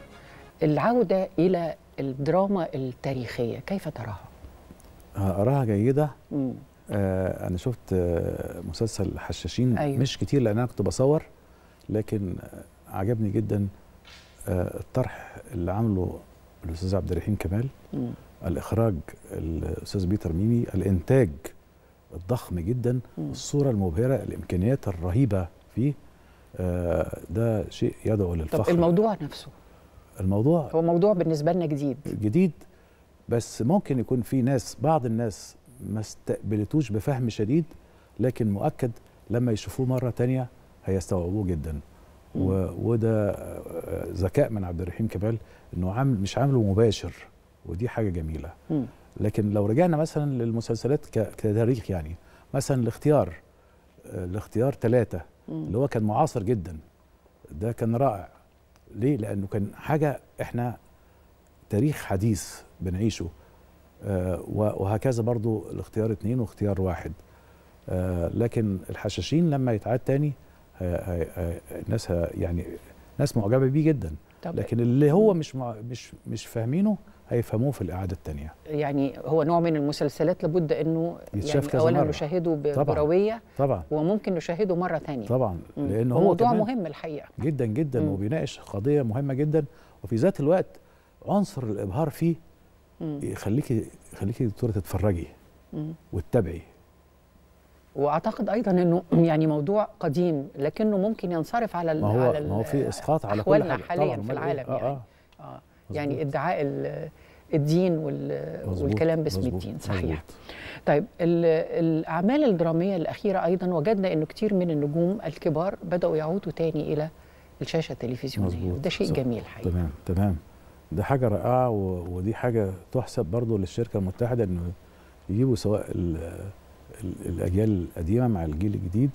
العوده الى الدراما التاريخيه كيف تراها آه، اراها جيدة مم. آه انا شفت آه مسلسل حشاشين أيوة. مش كتير لان انا كنت بصور لكن آه عجبني جدا آه الطرح اللي عامله الاستاذ عبد الرحيم كمال مم. الاخراج الاستاذ بيتر ميمي الانتاج الضخم جدا مم. الصوره المبهره الامكانيات الرهيبه فيه آه، ده شيء يدعو طب للفخر الموضوع نفسه الموضوع هو موضوع بالنسبه لنا جديد جديد بس ممكن يكون في ناس بعض الناس ما استقبلتوش بفهم شديد لكن مؤكد لما يشوفوه مرة تانية هيستوعبوه جدا و... وده آه، ذكاء من عبد الرحيم كمال انه عامل مش عامله مباشر ودي حاجة جميلة مم. لكن لو رجعنا مثلا للمسلسلات ك... كتاريخ يعني مثلا الاختيار آه، الاختيار ثلاثة اللي هو كان معاصر جدا ده كان رائع ليه؟ لأنه كان حاجة احنا تاريخ حديث بنعيشه آه و- وهكذا برضو الاختيار اتنين واختيار واحد آه لكن الحشاشين لما يتعاد تاني هي هي هي الناس ه- يعني ناس معجبة بيه جدا طب لكن اللي هو مش مع مش مش فاهمينه هيفهموه في الإعادة التانية يعني هو نوع من المسلسلات لابد انه يتشاف يعني كذا اولا مرة. نشاهده ب- طبعاً. برويه طبعا وممكن نشاهده مره ثانيه طبعا لأن هو موضوع كمان مهم الحقيقه جدا جدا مم. وبيناقش قضيه مهمه جدا وفي ذات الوقت عنصر الابهار فيه مم. يخليكي يخليكي دكتوره تتفرجي مم. وتتابعي واعتقد ايضا انه يعني موضوع قديم لكنه ممكن ينصرف على ال- ما هو على ال- ما هو في اسقاط على كل احوالنا حاجه حاليا طبعاً، في أمال إيه؟ العالم آه يعني آه. آه. يعني مظبوط. ادعاء ال- الدين وال- مظبوط، والكلام باسم مظبوط، الدين صحيح مظبوط. طيب ال- الاعمال الدراميه الاخيره ايضا وجدنا انه كتير من النجوم الكبار بداوا يعودوا تاني الى الشاشه التلفزيونيه مظبوط وده شيء صح. جميل حقيقي تمام تمام ده حاجه رائعه و- ودي حاجه تحسب برضو للشركه المتحده انه يجيبوا سواء ال ال الاجيال القديمه مع الجيل الجديد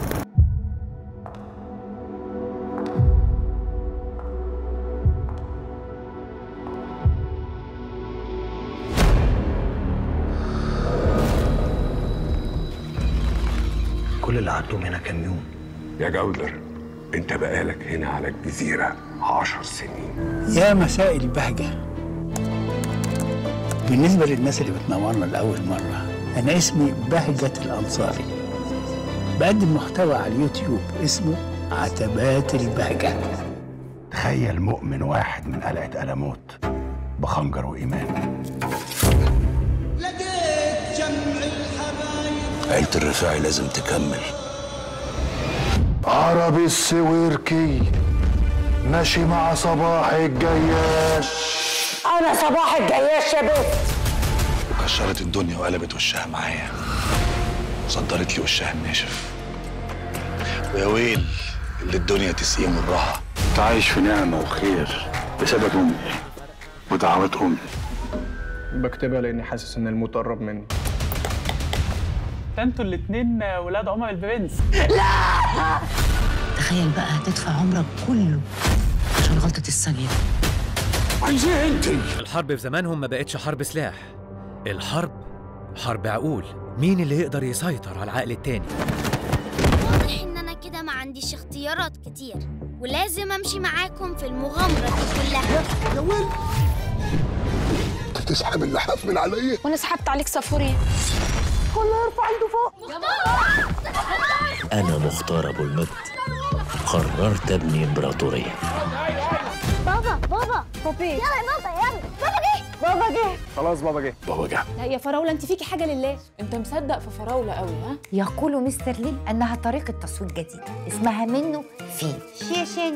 كل اللي قعدتهم هنا كام يوم يا جودر انت بقالك هنا على الجزيرة عشر سنين يا مساء البهجة بالنسبة للناس اللي بتنورنا لأول مرة أنا اسمي بهجة الأنصاري بقدم محتوى على اليوتيوب اسمه عتبات البهجة تخيل مؤمن واحد من قلعة ألموت بخنجر وإيمان عيلة الرفاعي لازم تكمل عربي السويركي ماشي مع صباح الجياش انا صباح الجياش يا بنت وكشرت الدنيا وقلبت وشها معايا صدرت لي وشها الناشف ويا ويل اللي الدنيا تسقيه مرها انت عايش في نعمة وخير بسبب أمي ودعوات أمي بكتبها لاني حاسس ان الموت قرب مني ده انتوا الاتنين ولاد عمر البرنس تخيل بقى هتدفع عمرك كله عشان غلطة الثانية عايزاه انت الحرب في زمانهم ما بقتش حرب سلاح الحرب حرب عقول مين اللي يقدر يسيطر على العقل التاني واضح ان انا كده ما عنديش اختيارات كتير ولازم امشي معاكم في المغامرة دي كلها يا ويل انت تسحب اللحاف من عليا وانا سحبت عليك صفورين كله يرفع ايده فوق يا ماما أنا مختار أبو المجد قررت أبني إمبراطورية بابا بابا بابي يلا يا بابا يلا بابا جه بابا جه خلاص بابا جه بابا جه لا يا فراوله انت فيكي حاجه لله انت مصدق في فراوله قوي ها يقول مستر ليل أنها طريقة تصويت جديدة اسمها منه في شيشين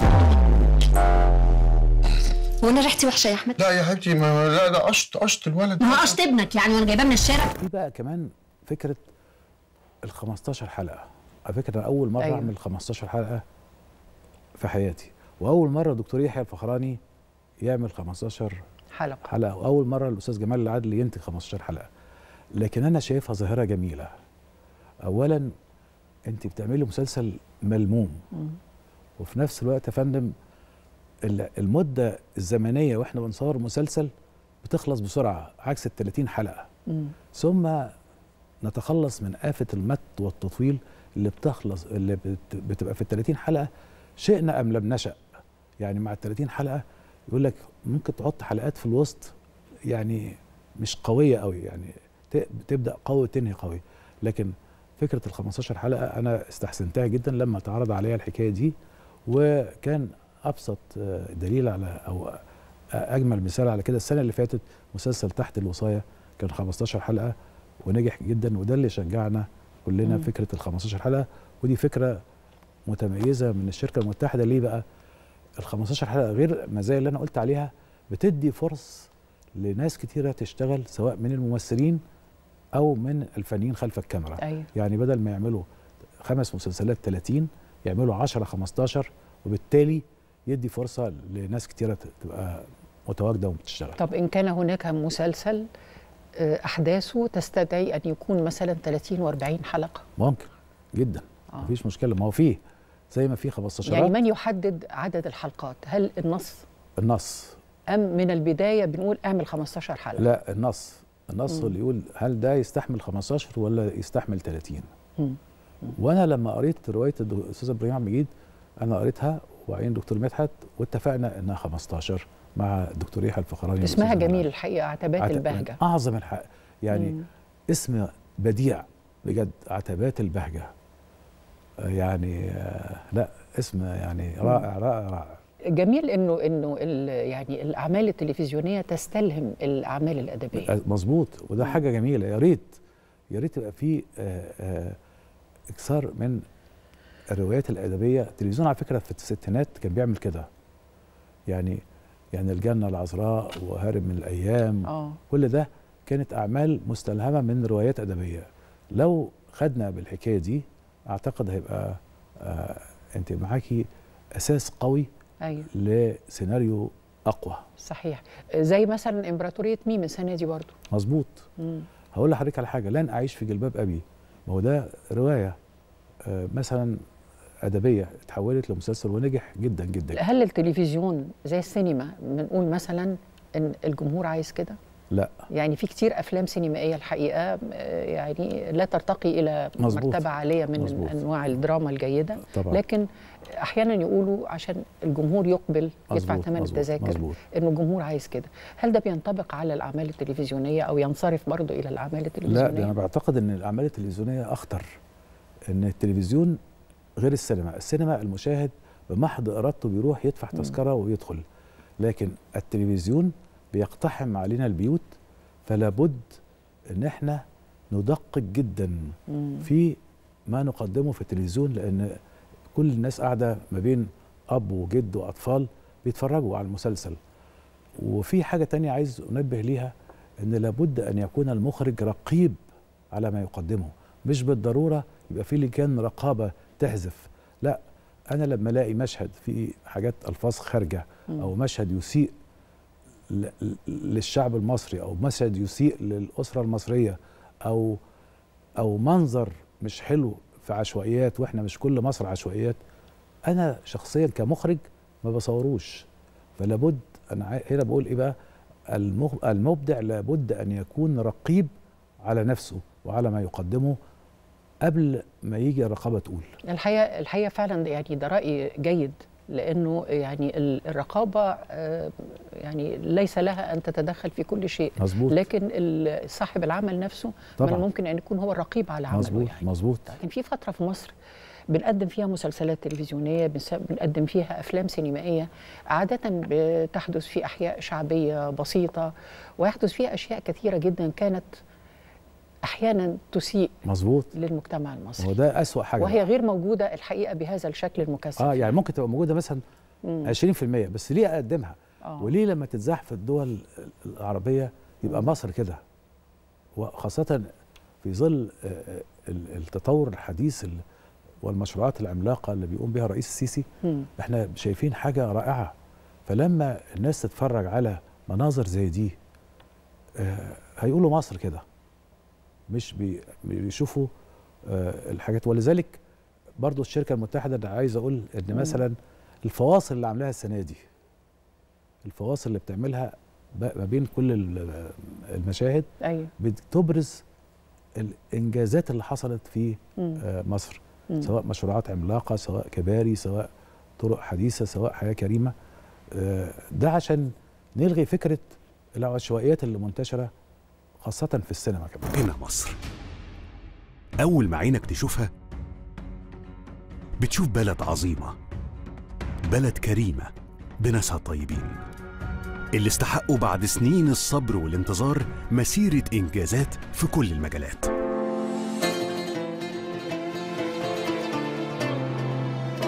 وانا ريحتي وحشه يا احمد لا يا حبيبتي ما لا ده قشط قشط الولد ما هو قشط ابنك يعني وانا جايباه من الشارع في بقى كمان فكره ال 15 حلقه على فكره أنا اول مره أيوة. أيوة. اعمل 15 حلقه في حياتي واول مره دكتور يحيى الفخراني يعمل 15 حلقه حلقه واول مره الاستاذ جمال العدل ينتج 15 حلقه لكن انا شايفها ظاهره جميله اولا انت بتعملي مسلسل ملموم وفي نفس الوقت يا فندم ال- المده الزمنيه واحنا بنصور مسلسل بتخلص بسرعه عكس ال 30 حلقه مم. ثم نتخلص من آفة المط والتطويل اللي بتخلص اللي بت- بتبقى في ال 30 حلقة شئنا أم لم نشأ يعني مع ال 30 حلقة يقول لك ممكن تحط حلقات في الوسط يعني مش قوية قوي يعني ت- تبدأ قوي تنهي قوي لكن فكرة ال 15 حلقة أنا استحسنتها جدا لما اتعرض عليا الحكاية دي وكان أبسط آه، دليل على أو آه، أجمل مثال على كده السنة اللي فاتت مسلسل تحت الوصاية كان 15 حلقة ونجح جدا وده اللي شجعنا كلنا مم. فكره ال 15 حلقه ودي فكره متميزه من الشركه المتحده ليه بقى ال 15 حلقه غير المزايا اللي انا قلت عليها بتدي فرص لناس كتيره تشتغل سواء من الممثلين او من الفنيين خلف الكاميرا أيوة. يعني بدل ما يعملوا خمس مسلسلات 30 يعملوا 10 15 وبالتالي يدي فرصه لناس كتيره تبقى متواجده وبتشتغل طب إن كان هناك مسلسل آه، أحداثه تستدعي أن يكون مثلا 30 و40 حلقة ممكن جدا آه. مفيش مشكله ما هو فيه زي ما في 15 يعني من يحدد عدد الحلقات هل النص النص أم من البداية بنقول اعمل 15 حلقة لا النص النص مم. اللي يقول هل ده يستحمل 15 ولا يستحمل 30 مم. وانا لما قريت روايه الدو- الاستاذ ابراهيم عبد المجيد انا قريتها وبعدين دكتور مدحت واتفقنا انها 15 مع الدكتور يحيى الفخراني اسمها والأستاذ جميل منى. الحقيقة عتبات عت- البهجة من اعظم الحق يعني مم. اسم بديع بجد عتبات البهجه آه، يعني آه، لا اسم يعني رائع رائع رائع جميل انه انه ال- يعني الاعمال التلفزيونيه تستلهم الاعمال الادبيه مظبوط وده حاجه جميله يا ريت يا ريت يبقى في آه، آه، اكثار من الروايات الادبيه التلفزيون على فكره في الستينات كان بيعمل كده يعني يعني الجنه العذراء وهارب من الايام اه كل ده كانت اعمال مستلهمه من روايات ادبيه لو خدنا بالحكايه دي اعتقد هيبقى آه انت معاكي اساس قوي ايوه لسيناريو اقوى صحيح زي مثلا امبراطوريه ميم السنه دي برضو مظبوط مم. هقول لحضرتك على حاجه لن اعيش في جلباب ابي ما هو ده روايه آه مثلا ادبيه اتحولت لمسلسل ونجح جدا جدا هل التلفزيون زي السينما بنقول مثلا ان الجمهور عايز كده لا يعني في كتير افلام سينمائيه الحقيقه آه، يعني لا ترتقي الى مظبوط. مرتبه عاليه من مظبوط. انواع الدراما الجيده طبعا. لكن احيانا يقولوا عشان الجمهور يقبل يدفع مظبوط، ثمن مظبوط، التذاكر مظبوط. انه الجمهور عايز كده هل ده بينطبق على الاعمال التلفزيونيه او ينصرف برضه الى الاعمال التلفزيونيه لا ده انا بعتقد ان الاعمال التلفزيونيه اخطر ان التلفزيون غير السينما السينما المشاهد بمحض ارادته بيروح يدفع تذكره ويدخل لكن التلفزيون بيقتحم علينا البيوت فلا بد ان احنا ندقق جدا مم. في ما نقدمه في التلفزيون لان كل الناس قاعده ما بين اب وجد واطفال بيتفرجوا على المسلسل وفي حاجه تانية عايز انبه ليها ان لابد ان يكون المخرج رقيب على ما يقدمه مش بالضروره يبقى في لجان رقابه تحذف لا انا لما الاقي مشهد فيه حاجات الفاظ خارجه او مشهد يسيء ل- ل- للشعب المصري او مشهد يسيء للاسره المصريه او او منظر مش حلو في عشوائيات واحنا مش كل مصر عشوائيات انا شخصيا كمخرج ما بصوروش فلا بد انا عاي- هنا بقول ايه بقى المغ- المبدع لابد ان يكون رقيب على نفسه وعلى ما يقدمه قبل ما يجي الرقابه تقول الحقيقه الحقيقه فعلا يعني ده راي جيد لانه يعني ال- الرقابه آه، يعني ليس لها ان تتدخل في كل شيء مظبوط. لكن ال- صاحب العمل نفسه من طبعاً. الممكن ان يكون هو الرقيب على عمله مظبوط يعني. مظبوط كان في فتره في مصر بنقدم فيها مسلسلات تلفزيونيه بنس- بنقدم فيها افلام سينمائيه عاده بتحدث في احياء شعبيه بسيطه ويحدث فيها اشياء كثيره جدا كانت احيانا تسيء مظبوط للمجتمع المصري هو ده اسوا حاجه وهي غير موجوده الحقيقه بهذا الشكل المكثف اه يعني ممكن تبقى موجوده مثلا مم. 20% بس ليه اقدمها آه. وليه لما تتزاح في الدول العربيه يبقى مصر كده وخاصه في ظل آه، آه، ال- التطور الحديث ال- والمشروعات العملاقه اللي بيقوم بها الرئيس السيسي مم. احنا شايفين حاجه رائعه فلما الناس تتفرج على مناظر زي دي آه، هيقولوا مصر كده مش بي- بيشوفوا آه، الحاجات ولذلك برضو الشركه المتحده انا عايز اقول ان مم. مثلا الفواصل اللي عاملاها السنه دي الفواصل اللي بتعملها ب- ما بين كل ال- المشاهد ايوه بتبرز الانجازات اللي حصلت في مم. آه، مصر مم. سواء مشروعات عملاقه سواء كباري سواء طرق حديثه سواء حياه كريمه آه، ده عشان نلغي فكره العشوائيات اللي منتشره خاصه في السينما كمان هنا مصر أول ما عينك تشوفها بتشوف بلد عظيمة بلد كريمة بناسها الطيبين اللي استحقوا بعد سنين الصبر والانتظار مسيرة إنجازات في كل المجالات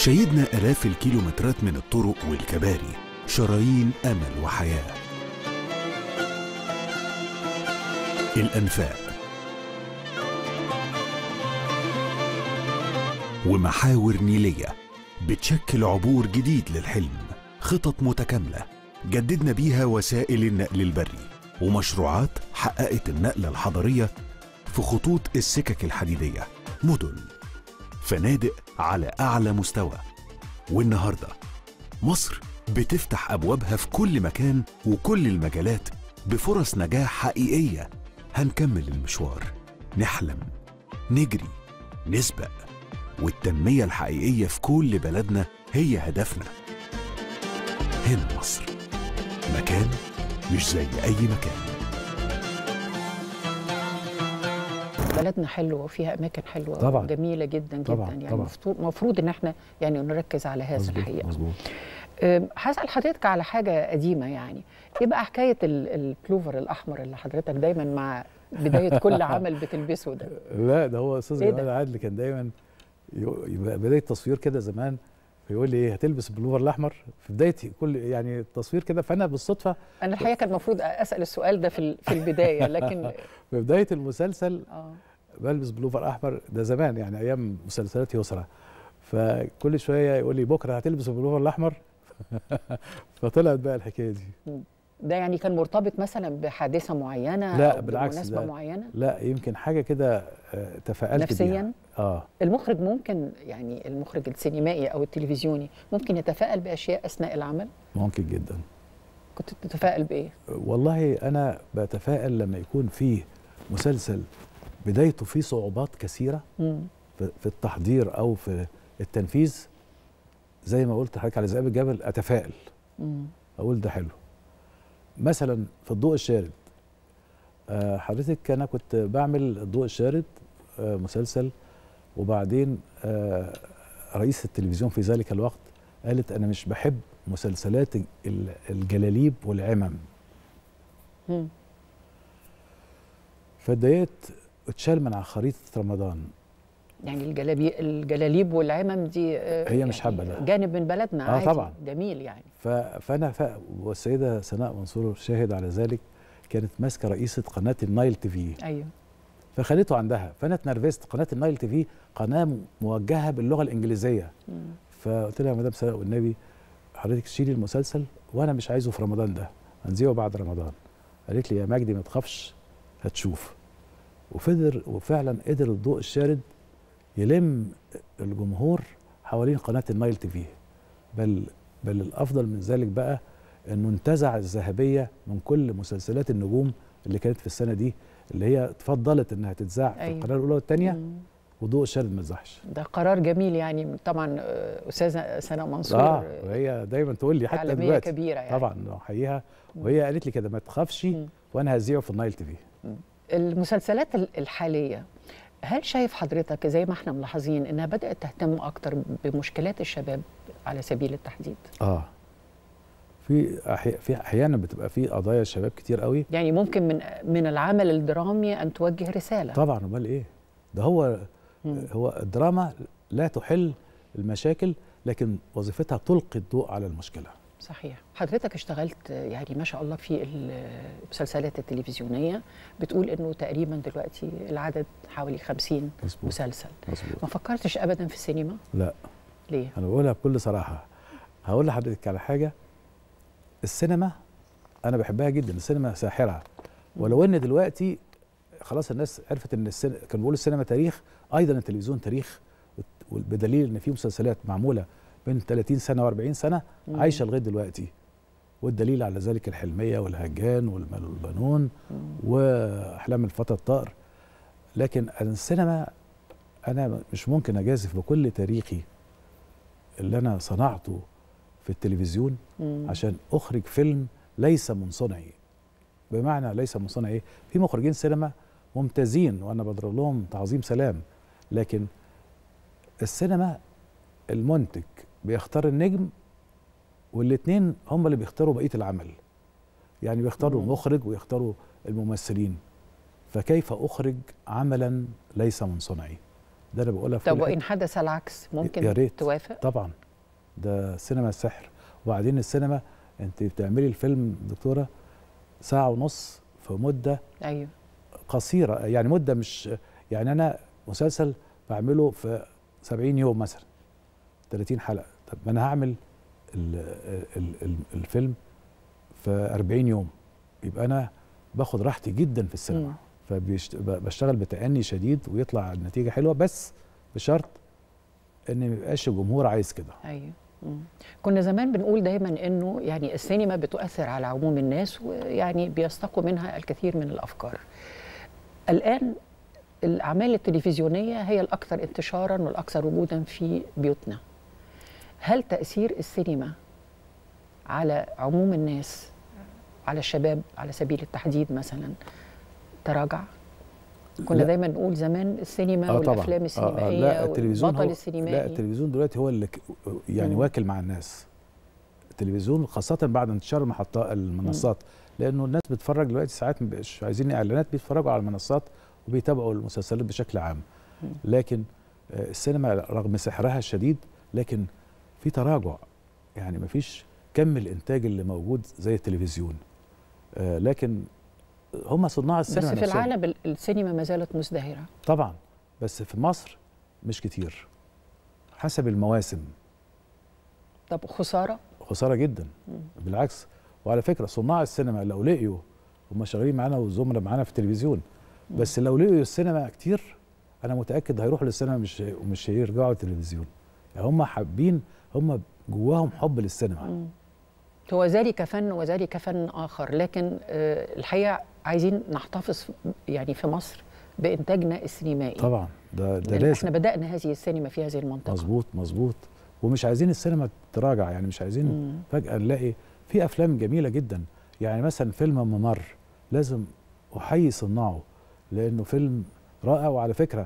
شيدنا آلاف الكيلومترات من الطرق والكباري شرايين أمل وحياة الأنفاق ومحاور نيلية بتشكل عبور جديد للحلم خطط متكاملة جددنا بيها وسائل النقل البري ومشروعات حققت النقلة الحضرية في خطوط السكك الحديدية مدن فنادق على أعلى مستوى والنهاردة مصر بتفتح أبوابها في كل مكان وكل المجالات بفرص نجاح حقيقية هنكمل المشوار نحلم نجري نسبق والتنمية الحقيقية في كل بلدنا هي هدفنا هنا مصر مكان مش زي أي مكان بلدنا حلوه وفيها اماكن حلوه طبعاً. جميله جدا جدا طبعاً، يعني طبعاً. المفروض ان احنا يعني نركز على هذا مظبوط الحقيقه مظبوط أم، هسال حضرتك على حاجه قديمه يعني ايه بقى حكايه ال- البلوفر الاحمر اللي حضرتك دايما مع بدايه كل عمل بتلبسه ده لا ده هو استاذ إيه جمال ده؟ عادل كان دايما يو- يبقى بدايه تصوير كده زمان فيقول لي ايه هتلبس البلوفر الاحمر في بدايه كل يعني التصوير كده فانا بالصدفه انا الحقيقه كان المفروض اسال السؤال ده في ال- في البدايه لكن في بدايه المسلسل اه بلبس بلوفر احمر ده زمان يعني ايام مسلسلات يسرى فكل شويه يقول لي بكره هتلبس البلوفر الاحمر فطلعت بقى الحكايه دي ده يعني كان مرتبط مثلا بحادثه معينه لا أو بالعكس بمناسبه ده معينه لا يمكن حاجه كده آه، تفائلت نفسياً؟ بيها. اه المخرج ممكن يعني المخرج السينمائي او التلفزيوني ممكن يتفائل باشياء اثناء العمل ممكن جدا كنت بتتفائل بايه والله انا بتفائل لما يكون فيه مسلسل بدايته فيه صعوبات كثيره مم. في في التحضير او في التنفيذ زي ما قلت لحضرتك على ذئاب الجبل اتفائل مم. اقول ده حلو مثلا في الضوء الشارد آه، حضرتك انا كنت بعمل الضوء الشارد آه، مسلسل وبعدين آه، رئيس التلفزيون في ذلك الوقت قالت انا مش بحب مسلسلات ال- الجلاليب والعمم مم. فاتضايقت اتشال من على خريطه رمضان يعني الجلابي الجلاليب والعمم دي آه، هي مش حابه ده جانب من بلدنا آه، عادي طبعاً. جميل يعني ف- فانا ف... والسيده سناء منصور شاهد على ذلك كانت ماسكه رئيسه قناه النايل تي في ايوه فخليته عندها فانا اتنرفزت قناه النايل تي في قناه م- موجهه باللغه الانجليزيه مم. فقلت لها يا مدام سناء والنبي حضرتك تشيلي المسلسل وانا مش عايزه في رمضان ده هنذيعه بعد رمضان قالت لي يا مجدي ما تخافش هتشوف وفضل وفعلا قدر الضوء الشارد يلم الجمهور حوالين قناه النايل تي في بل بل الافضل من ذلك بقى انه انتزع الذهبيه من كل مسلسلات النجوم اللي كانت في السنه دي اللي هي اتفضلت انها تتذاع في أيوة. القناه الاولى والثانيه مم. وضوء الشارد ما اتذاعش ده قرار جميل يعني طبعا آه، استاذه سناء منصور اه آه، وهي دايما تقول لي حتى إعلامية دلوقتي كبيرة يعني. طبعا احييها وهي قالت لي كده ما تخافش وانا هذيعه في النايل تي في المسلسلات ال- الحاليه هل شايف حضرتك زي ما احنا ملاحظين انها بدات تهتم اكتر بمشكلات الشباب على سبيل التحديد اه في أحي... في احيانا بتبقى في قضايا شباب كتير قوي يعني ممكن من من العمل الدرامي ان توجه رساله طبعا امال ايه ده هو هو الدراما لا تحل المشاكل لكن وظيفتها تلقي الضوء على المشكله صحيح حضرتك اشتغلت يعني ما شاء الله في المسلسلات التلفزيونيه بتقول انه تقريبا دلوقتي العدد حوالي 50 مزبوط. مسلسل مظبوط ما فكرتش ابدا في السينما لا ليه انا بقولها بكل صراحه هقول لحضرتك على حاجه السينما انا بحبها جدا السينما ساحره ولو ان دلوقتي خلاص الناس عرفت ان السينما كانوا بيقولوا السينما تاريخ ايضا التلفزيون تاريخ بدليل ان في مسلسلات معموله من 30 سنه و40 سنه مم. عايشه لغايه دلوقتي والدليل على ذلك الحلميه والهجان والمال والبنون واحلام الفتى الطائر لكن السينما انا مش ممكن اجازف بكل تاريخي اللي انا صنعته في التلفزيون مم. عشان اخرج فيلم ليس من صنعي بمعنى ليس من صنعي ايه في مخرجين سينما ممتازين وانا بضرب لهم تعظيم سلام لكن السينما المنتج بيختار النجم والاثنين هم اللي بيختاروا بقيه العمل يعني بيختاروا مم. المخرج ويختاروا الممثلين فكيف اخرج عملا ليس من صنعي ده انا بقولها في طب كل وان حتة. حدث العكس ممكن يا ريت توافق طبعا ده سينما السحر وبعدين السينما انت بتعملي الفيلم دكتوره ساعه ونص في مده ايوه قصيره يعني مده مش يعني انا مسلسل بعمله في 70 يوم مثلا 30 حلقه طب ما انا هعمل ال ال ال الفيلم في 40 يوم يبقى انا باخد راحتي جدا في السينما فبشتغل بتأني شديد ويطلع النتيجه حلوه بس بشرط ان ما يبقاش الجمهور عايز كده ايوه مم. كنا زمان بنقول دايما انه يعني السينما بتؤثر على عموم الناس ويعني بيستقوا منها الكثير من الافكار. الان الاعمال التلفزيونيه هي الاكثر انتشارا والاكثر وجودا في بيوتنا. هل تاثير السينما على عموم الناس على الشباب على سبيل التحديد مثلا تراجع؟ كنا لا. دايما نقول زمان السينما آه طبعاً. والافلام آه، آه، السينمائيه لا التلفزيون والبطل هو السينمائي لا التلفزيون دلوقتي هو اللي ك- يعني مم. واكل مع الناس التلفزيون خاصة بعد انتشار المحطات المنصات لأنه الناس بتتفرج دلوقتي ساعات ما بقاش عايزين إعلانات بيتفرجوا على المنصات وبيتابعوا المسلسلات بشكل عام مم. لكن آه، السينما رغم سحرها الشديد لكن في تراجع يعني مفيش كم الإنتاج اللي موجود زي التلفزيون آه، لكن هم صناع بس السينما في نفسهم. العالم ال- السينما ما زالت مزدهره طبعا بس في مصر مش كتير حسب المواسم طب خساره خساره جدا مم. بالعكس وعلى فكره صناع السينما لو لقيوا هم شغالين معانا وزملاء معانا في التلفزيون بس لو لقيوا السينما كتير انا متاكد هيروحوا للسينما مش مش هيرجعوا التلفزيون يعني هم حابين هم جواهم حب للسينما مم. هو ذلك فن وذلك فن اخر لكن آه، الحقيقه عايزين نحتفظ يعني في مصر بانتاجنا السينمائي طبعا ده ده لأن لازم احنا بدانا هذه السينما في هذه المنطقه مظبوط مظبوط ومش عايزين السينما تراجع يعني مش عايزين مم. فجأة نلاقي في أفلام جميلة جدا يعني مثلا فيلم ممر لازم أحيي صناعه لأنه فيلم رائع وعلى فكرة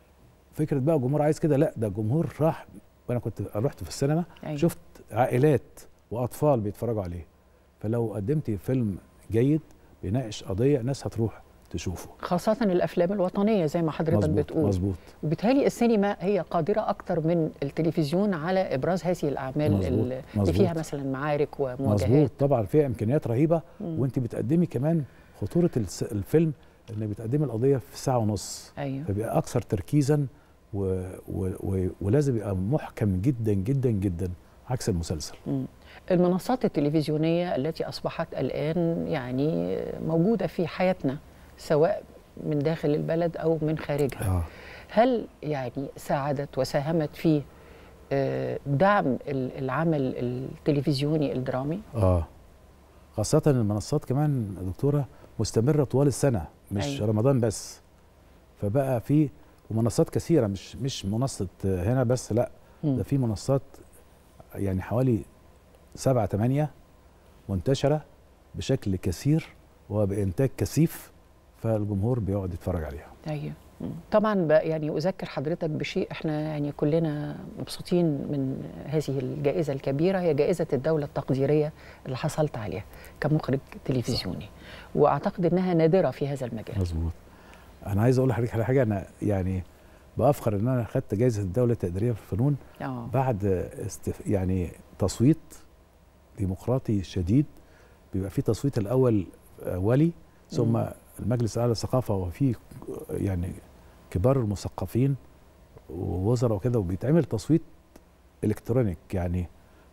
فكرة بقى الجمهور عايز كده لا ده الجمهور راح وأنا كنت رحت في السينما أيوة. شفت عائلات وأطفال بيتفرجوا عليه فلو قدمتي فيلم جيد بيناقش قضية الناس هتروح تشوفه خاصه الافلام الوطنيه زي ما حضرتك مظبوط بتقول مظبوط وبالتالي السينما هي قادره اكتر من التلفزيون على ابراز هذه الاعمال مظبوط، اللي مظبوط. فيها مثلا معارك ومواجهات مظبوط طبعا فيها امكانيات رهيبه مم. وانت بتقدمي كمان خطوره الس- الفيلم ان بتقدمي القضيه في ساعه ونص ايوه فبيبقى اكثر تركيزا و... و... و... ولازم يبقى محكم جدا جدا جدا عكس المسلسل مم. المنصات التلفزيونية التي أصبحت الآن يعني موجودة في حياتنا سواء من داخل البلد أو من خارجها آه. هل يعني ساعدت وساهمت في آه، دعم ال- العمل التلفزيوني الدرامي؟ اه خاصه المنصات كمان يا دكتوره مستمره طوال السنه مش أيوة. أيوة. رمضان بس فبقى في ومنصات كثيره مش مش منصه هنا بس لا مم. ده في منصات يعني حوالي سبعة ثمانية منتشرة بشكل كثير وبإنتاج كثيف فالجمهور بيقعد يتفرج عليها أيوه مم. طبعا بقى يعني أذكر حضرتك بشيء احنا يعني كلنا مبسوطين من هذه الجائزة الكبيرة هي جائزة الدولة التقديرية اللي حصلت عليها كمخرج تلفزيوني وأعتقد أنها نادرة في هذا المجال مظبوط أنا عايز أقول لحضرتك على حاجة أنا يعني بأفخر إن أنا خدت جائزة الدولة التقديرية في الفنون آه. بعد استف... يعني تصويت ديمقراطي شديد بيبقى في تصويت الأول ولي ثم مم. المجلس الأعلى للثقافة وفي يعني كبار المثقفين ووزراء وكده وبيتعمل تصويت الكترونيك يعني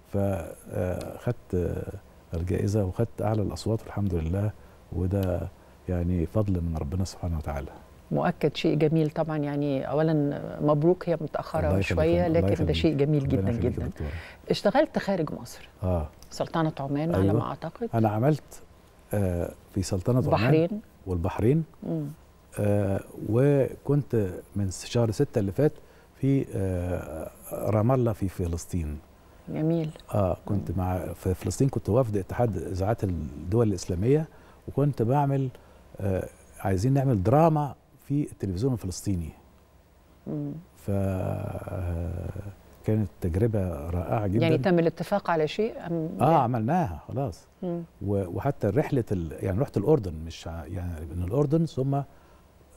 فخدت الجائزه وخدت اعلى الاصوات الحمد لله وده يعني فضل من ربنا سبحانه وتعالى مؤكد شيء جميل طبعا يعني اولا مبروك هي الله متاخره يخليك شويه يا- الله لكن ده يخليك. شيء جميل ربنا جدا يخليك يا جدا دكتورة. اشتغلت خارج مصر اه سلطنه عمان على ما اعتقد انا عملت آه في سلطنه عمان البحرين. والبحرين مم. آه وكنت من شهر ستة اللي فات في آه رام الله في فلسطين جميل اه كنت مع في فلسطين كنت وفد اتحاد اذاعات الدول الاسلاميه وكنت بعمل آه عايزين نعمل دراما في التلفزيون الفلسطيني مم. ف آه، كانت تجربه رائعه جدا يعني تم الاتفاق على شيء ام اه عملناها خلاص مم. و- وحتى رحله ال... يعني رحت الاردن مش ع- يعني من الاردن ثم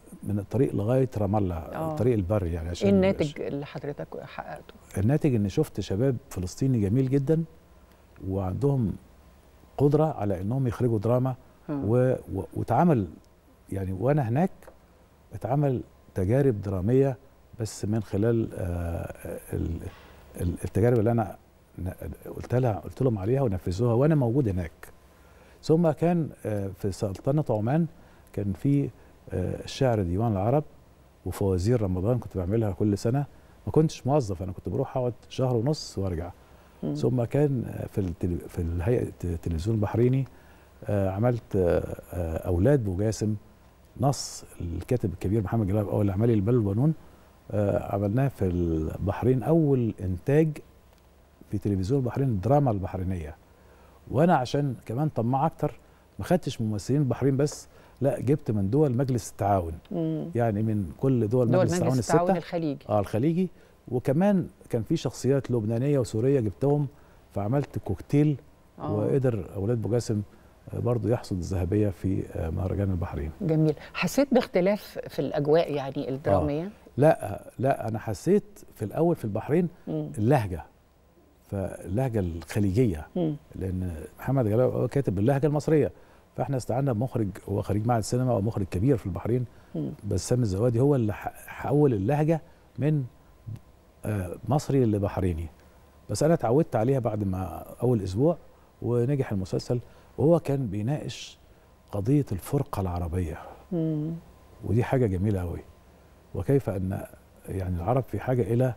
من الطريق لغايه رام الله آه. الطريق البري يعني عشان ايه الناتج اللي حضرتك حققته؟ الناتج اني شفت شباب فلسطيني جميل جدا وعندهم قدره على انهم يخرجوا دراما مم. و... و... واتعمل يعني وانا هناك اتعمل تجارب دراميه بس من خلال آه ال... ال- التجارب اللي انا ن- قلت لها قلت لهم عليها ونفذوها وانا موجود هناك ثم كان آه في سلطنه عمان كان في آه الشعر ديوان العرب وفوازير رمضان كنت بعملها كل سنه ما كنتش موظف انا كنت بروح اقعد شهر ونص وارجع مم. ثم كان في التل... في الهيئه التلفزيون البحريني آه، عملت آه، آه، اولاد بوجاسم نص الكاتب الكبير محمد جلال اول عملي البل والبنون آه، عملناه في البحرين اول انتاج في تلفزيون البحرين الدراما البحرينيه وانا عشان كمان طماع اكتر ما خدتش ممثلين البحرين بس لا جبت من دول مجلس التعاون مم. يعني من كل دول, دول مجلس التعاون مجلس التعاون السته الخليجي اه الخليجي وكمان كان في شخصيات لبنانيه وسوريه جبتهم فعملت كوكتيل آه. وقدر اولاد بوجاسم آه، برضو يحصد الذهبيه في آه، مهرجان البحرين جميل حسيت باختلاف في الاجواء يعني الدراميه لا لا انا حسيت في الاول في البحرين مم. اللهجه فاللهجه الخليجيه مم. لان محمد جلال هو كاتب باللهجه المصريه فاحنا استعنا بمخرج هو خريج معهد السينما ومخرج كبير في البحرين مم. بسام الزوادي هو اللي ح- حول اللهجه من آه، مصري لبحريني بس انا اتعودت عليها بعد ما اول اسبوع ونجح المسلسل وهو كان بيناقش قضيه الفرقه العربيه مم. ودي حاجه جميله قوي وكيف ان يعني العرب في حاجه الى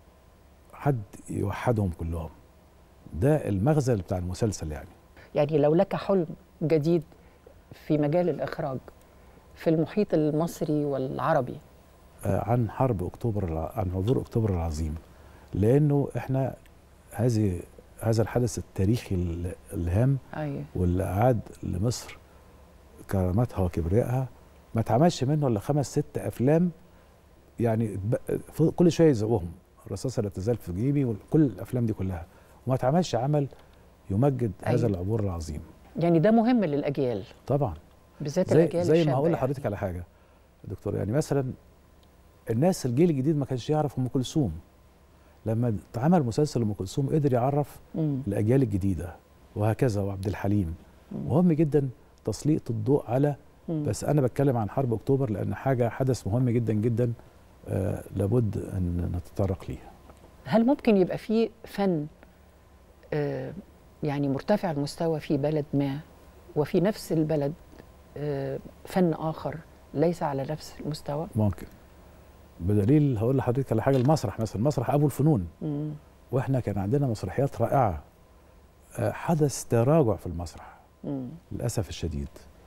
حد يوحدهم كلهم ده المغزى بتاع المسلسل يعني يعني لو لك حلم جديد في مجال الاخراج في المحيط المصري والعربي آه، عن حرب اكتوبر الع- عن عبور اكتوبر العظيم لانه احنا هذه هذا الحدث التاريخي ال- الهام ايوه واللي اعاد لمصر كرامتها وكبريائها ما اتعملش منه الا خمس ست افلام يعني ب- ف- كل شويه يزقوهم الرصاصه لا تزال في جيبي وكل الافلام دي كلها وما اتعملش عمل يمجد أيوة. هذا العبور العظيم يعني ده مهم للاجيال طبعا بالذات زي, الاجيال زي ما الشابة هقول يعني. لحضرتك على حاجه يا دكتور يعني مثلا الناس الجيل الجديد ما كانش يعرف ام كلثوم لما اتعمل مسلسل ام كلثوم قدر يعرف مم. الاجيال الجديده وهكذا وعبد الحليم مهم جدا تسليط الضوء على مم. بس انا بتكلم عن حرب اكتوبر لان حاجه حدث مهم جدا جدا آه لابد ان نتطرق ليه هل ممكن يبقى في فن آه يعني مرتفع المستوى في بلد ما وفي نفس البلد آه فن اخر ليس على نفس المستوى ممكن بدليل هقول لحضرتك على حاجه المسرح مثلا مسرح ابو الفنون مم. واحنا كان عندنا مسرحيات رائعه آه، حدث تراجع في المسرح مم. للاسف الشديد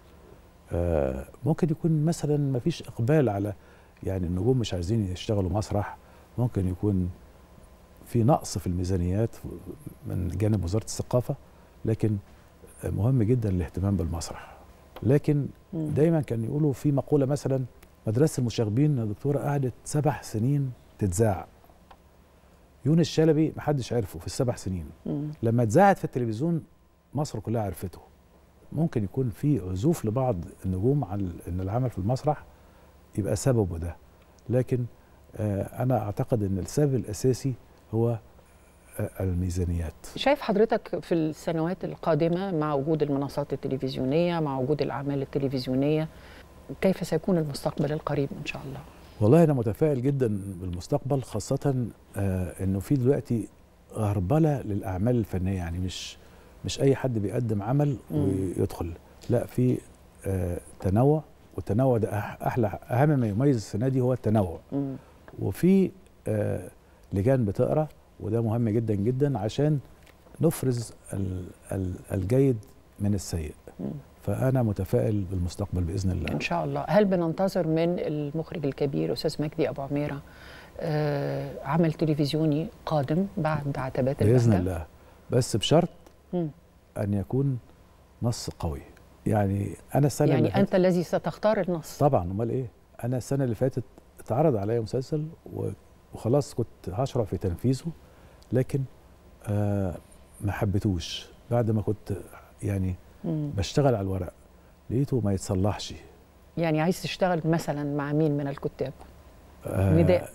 آه، ممكن يكون مثلا ما فيش اقبال على يعني النجوم مش عايزين يشتغلوا مسرح ممكن يكون في نقص في الميزانيات من جانب وزاره الثقافه لكن آه، مهم جدا الاهتمام بالمسرح لكن مم. دايما كان يقولوا في مقوله مثلا مدرسه المشاغبين يا دكتوره قعدت سبع سنين تتذاع يونس شلبي محدش عرفه في السبع سنين مم. لما اتذاعت في التلفزيون مصر كلها عرفته ممكن يكون في عزوف لبعض النجوم عن ان العمل في المسرح يبقى سببه ده لكن آه انا اعتقد ان السبب الاساسي هو آه الميزانيات شايف حضرتك في السنوات القادمة مع وجود المنصات التلفزيونية مع وجود الأعمال التلفزيونية كيف سيكون المستقبل القريب إن شاء الله والله انا متفائل جدا بالمستقبل خاصه آه انه في دلوقتي غربله للاعمال الفنيه يعني مش مش اي حد بيقدم عمل مم. ويدخل لا في آه تنوع والتنوع ده أح- احلى اهم ما يميز السنه دي هو التنوع مم. وفي آه لجان بتقرا وده مهم جدا جدا عشان نفرز ال- ال- الجيد من السيء مم. فانا متفائل بالمستقبل باذن الله إن شاء الله هل بننتظر من المخرج الكبير أستاذ مجدي أبو عميرة آه عمل تلفزيوني قادم بعد عتبات باذن البهجة؟ الله بس بشرط مم. ان يكون نص قوي يعني انا السنه اللي يعني فاتت أنت الذي ستختار النص طبعا امال ايه انا السنه اللي فاتت اتعرض عليا مسلسل و- وخلاص كنت هشرع في تنفيذه لكن آه ما حبيتوش بعد ما كنت يعني مم. بشتغل على الورق لقيته ما يتصلحش يعني عايز تشتغل مثلا مع مين من الكتاب آه، نداء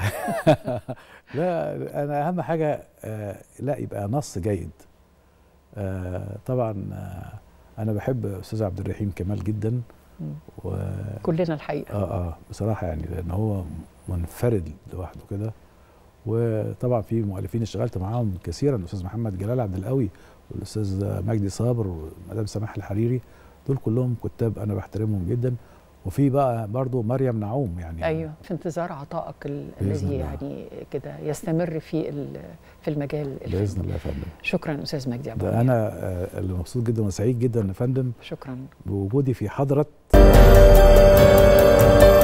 لا انا اهم حاجه آه، لا يبقى نص جيد آه، طبعا آه، انا بحب استاذ عبد الرحيم كمال جدا و كلنا الحقيقه اه اه بصراحه يعني لان هو منفرد لوحده كده وطبعا في مؤلفين اشتغلت معاهم كثيرا الاستاذ محمد جلال عبد القوي والاستاذ مجدي صابر ومدام سماح الحريري دول كلهم كتاب انا بحترمهم جدا وفي بقى برضو مريم نعوم يعني ايوه في انتظار عطائك ال- بإذن الذي الله. يعني كده يستمر في ال- في المجال الفني باذن الله يا فندم شكرا استاذ مجدي عبد ده الرحيم. انا آه، اللي مبسوط جدا وسعيد جدا يا فندم شكرا بوجودي في حضره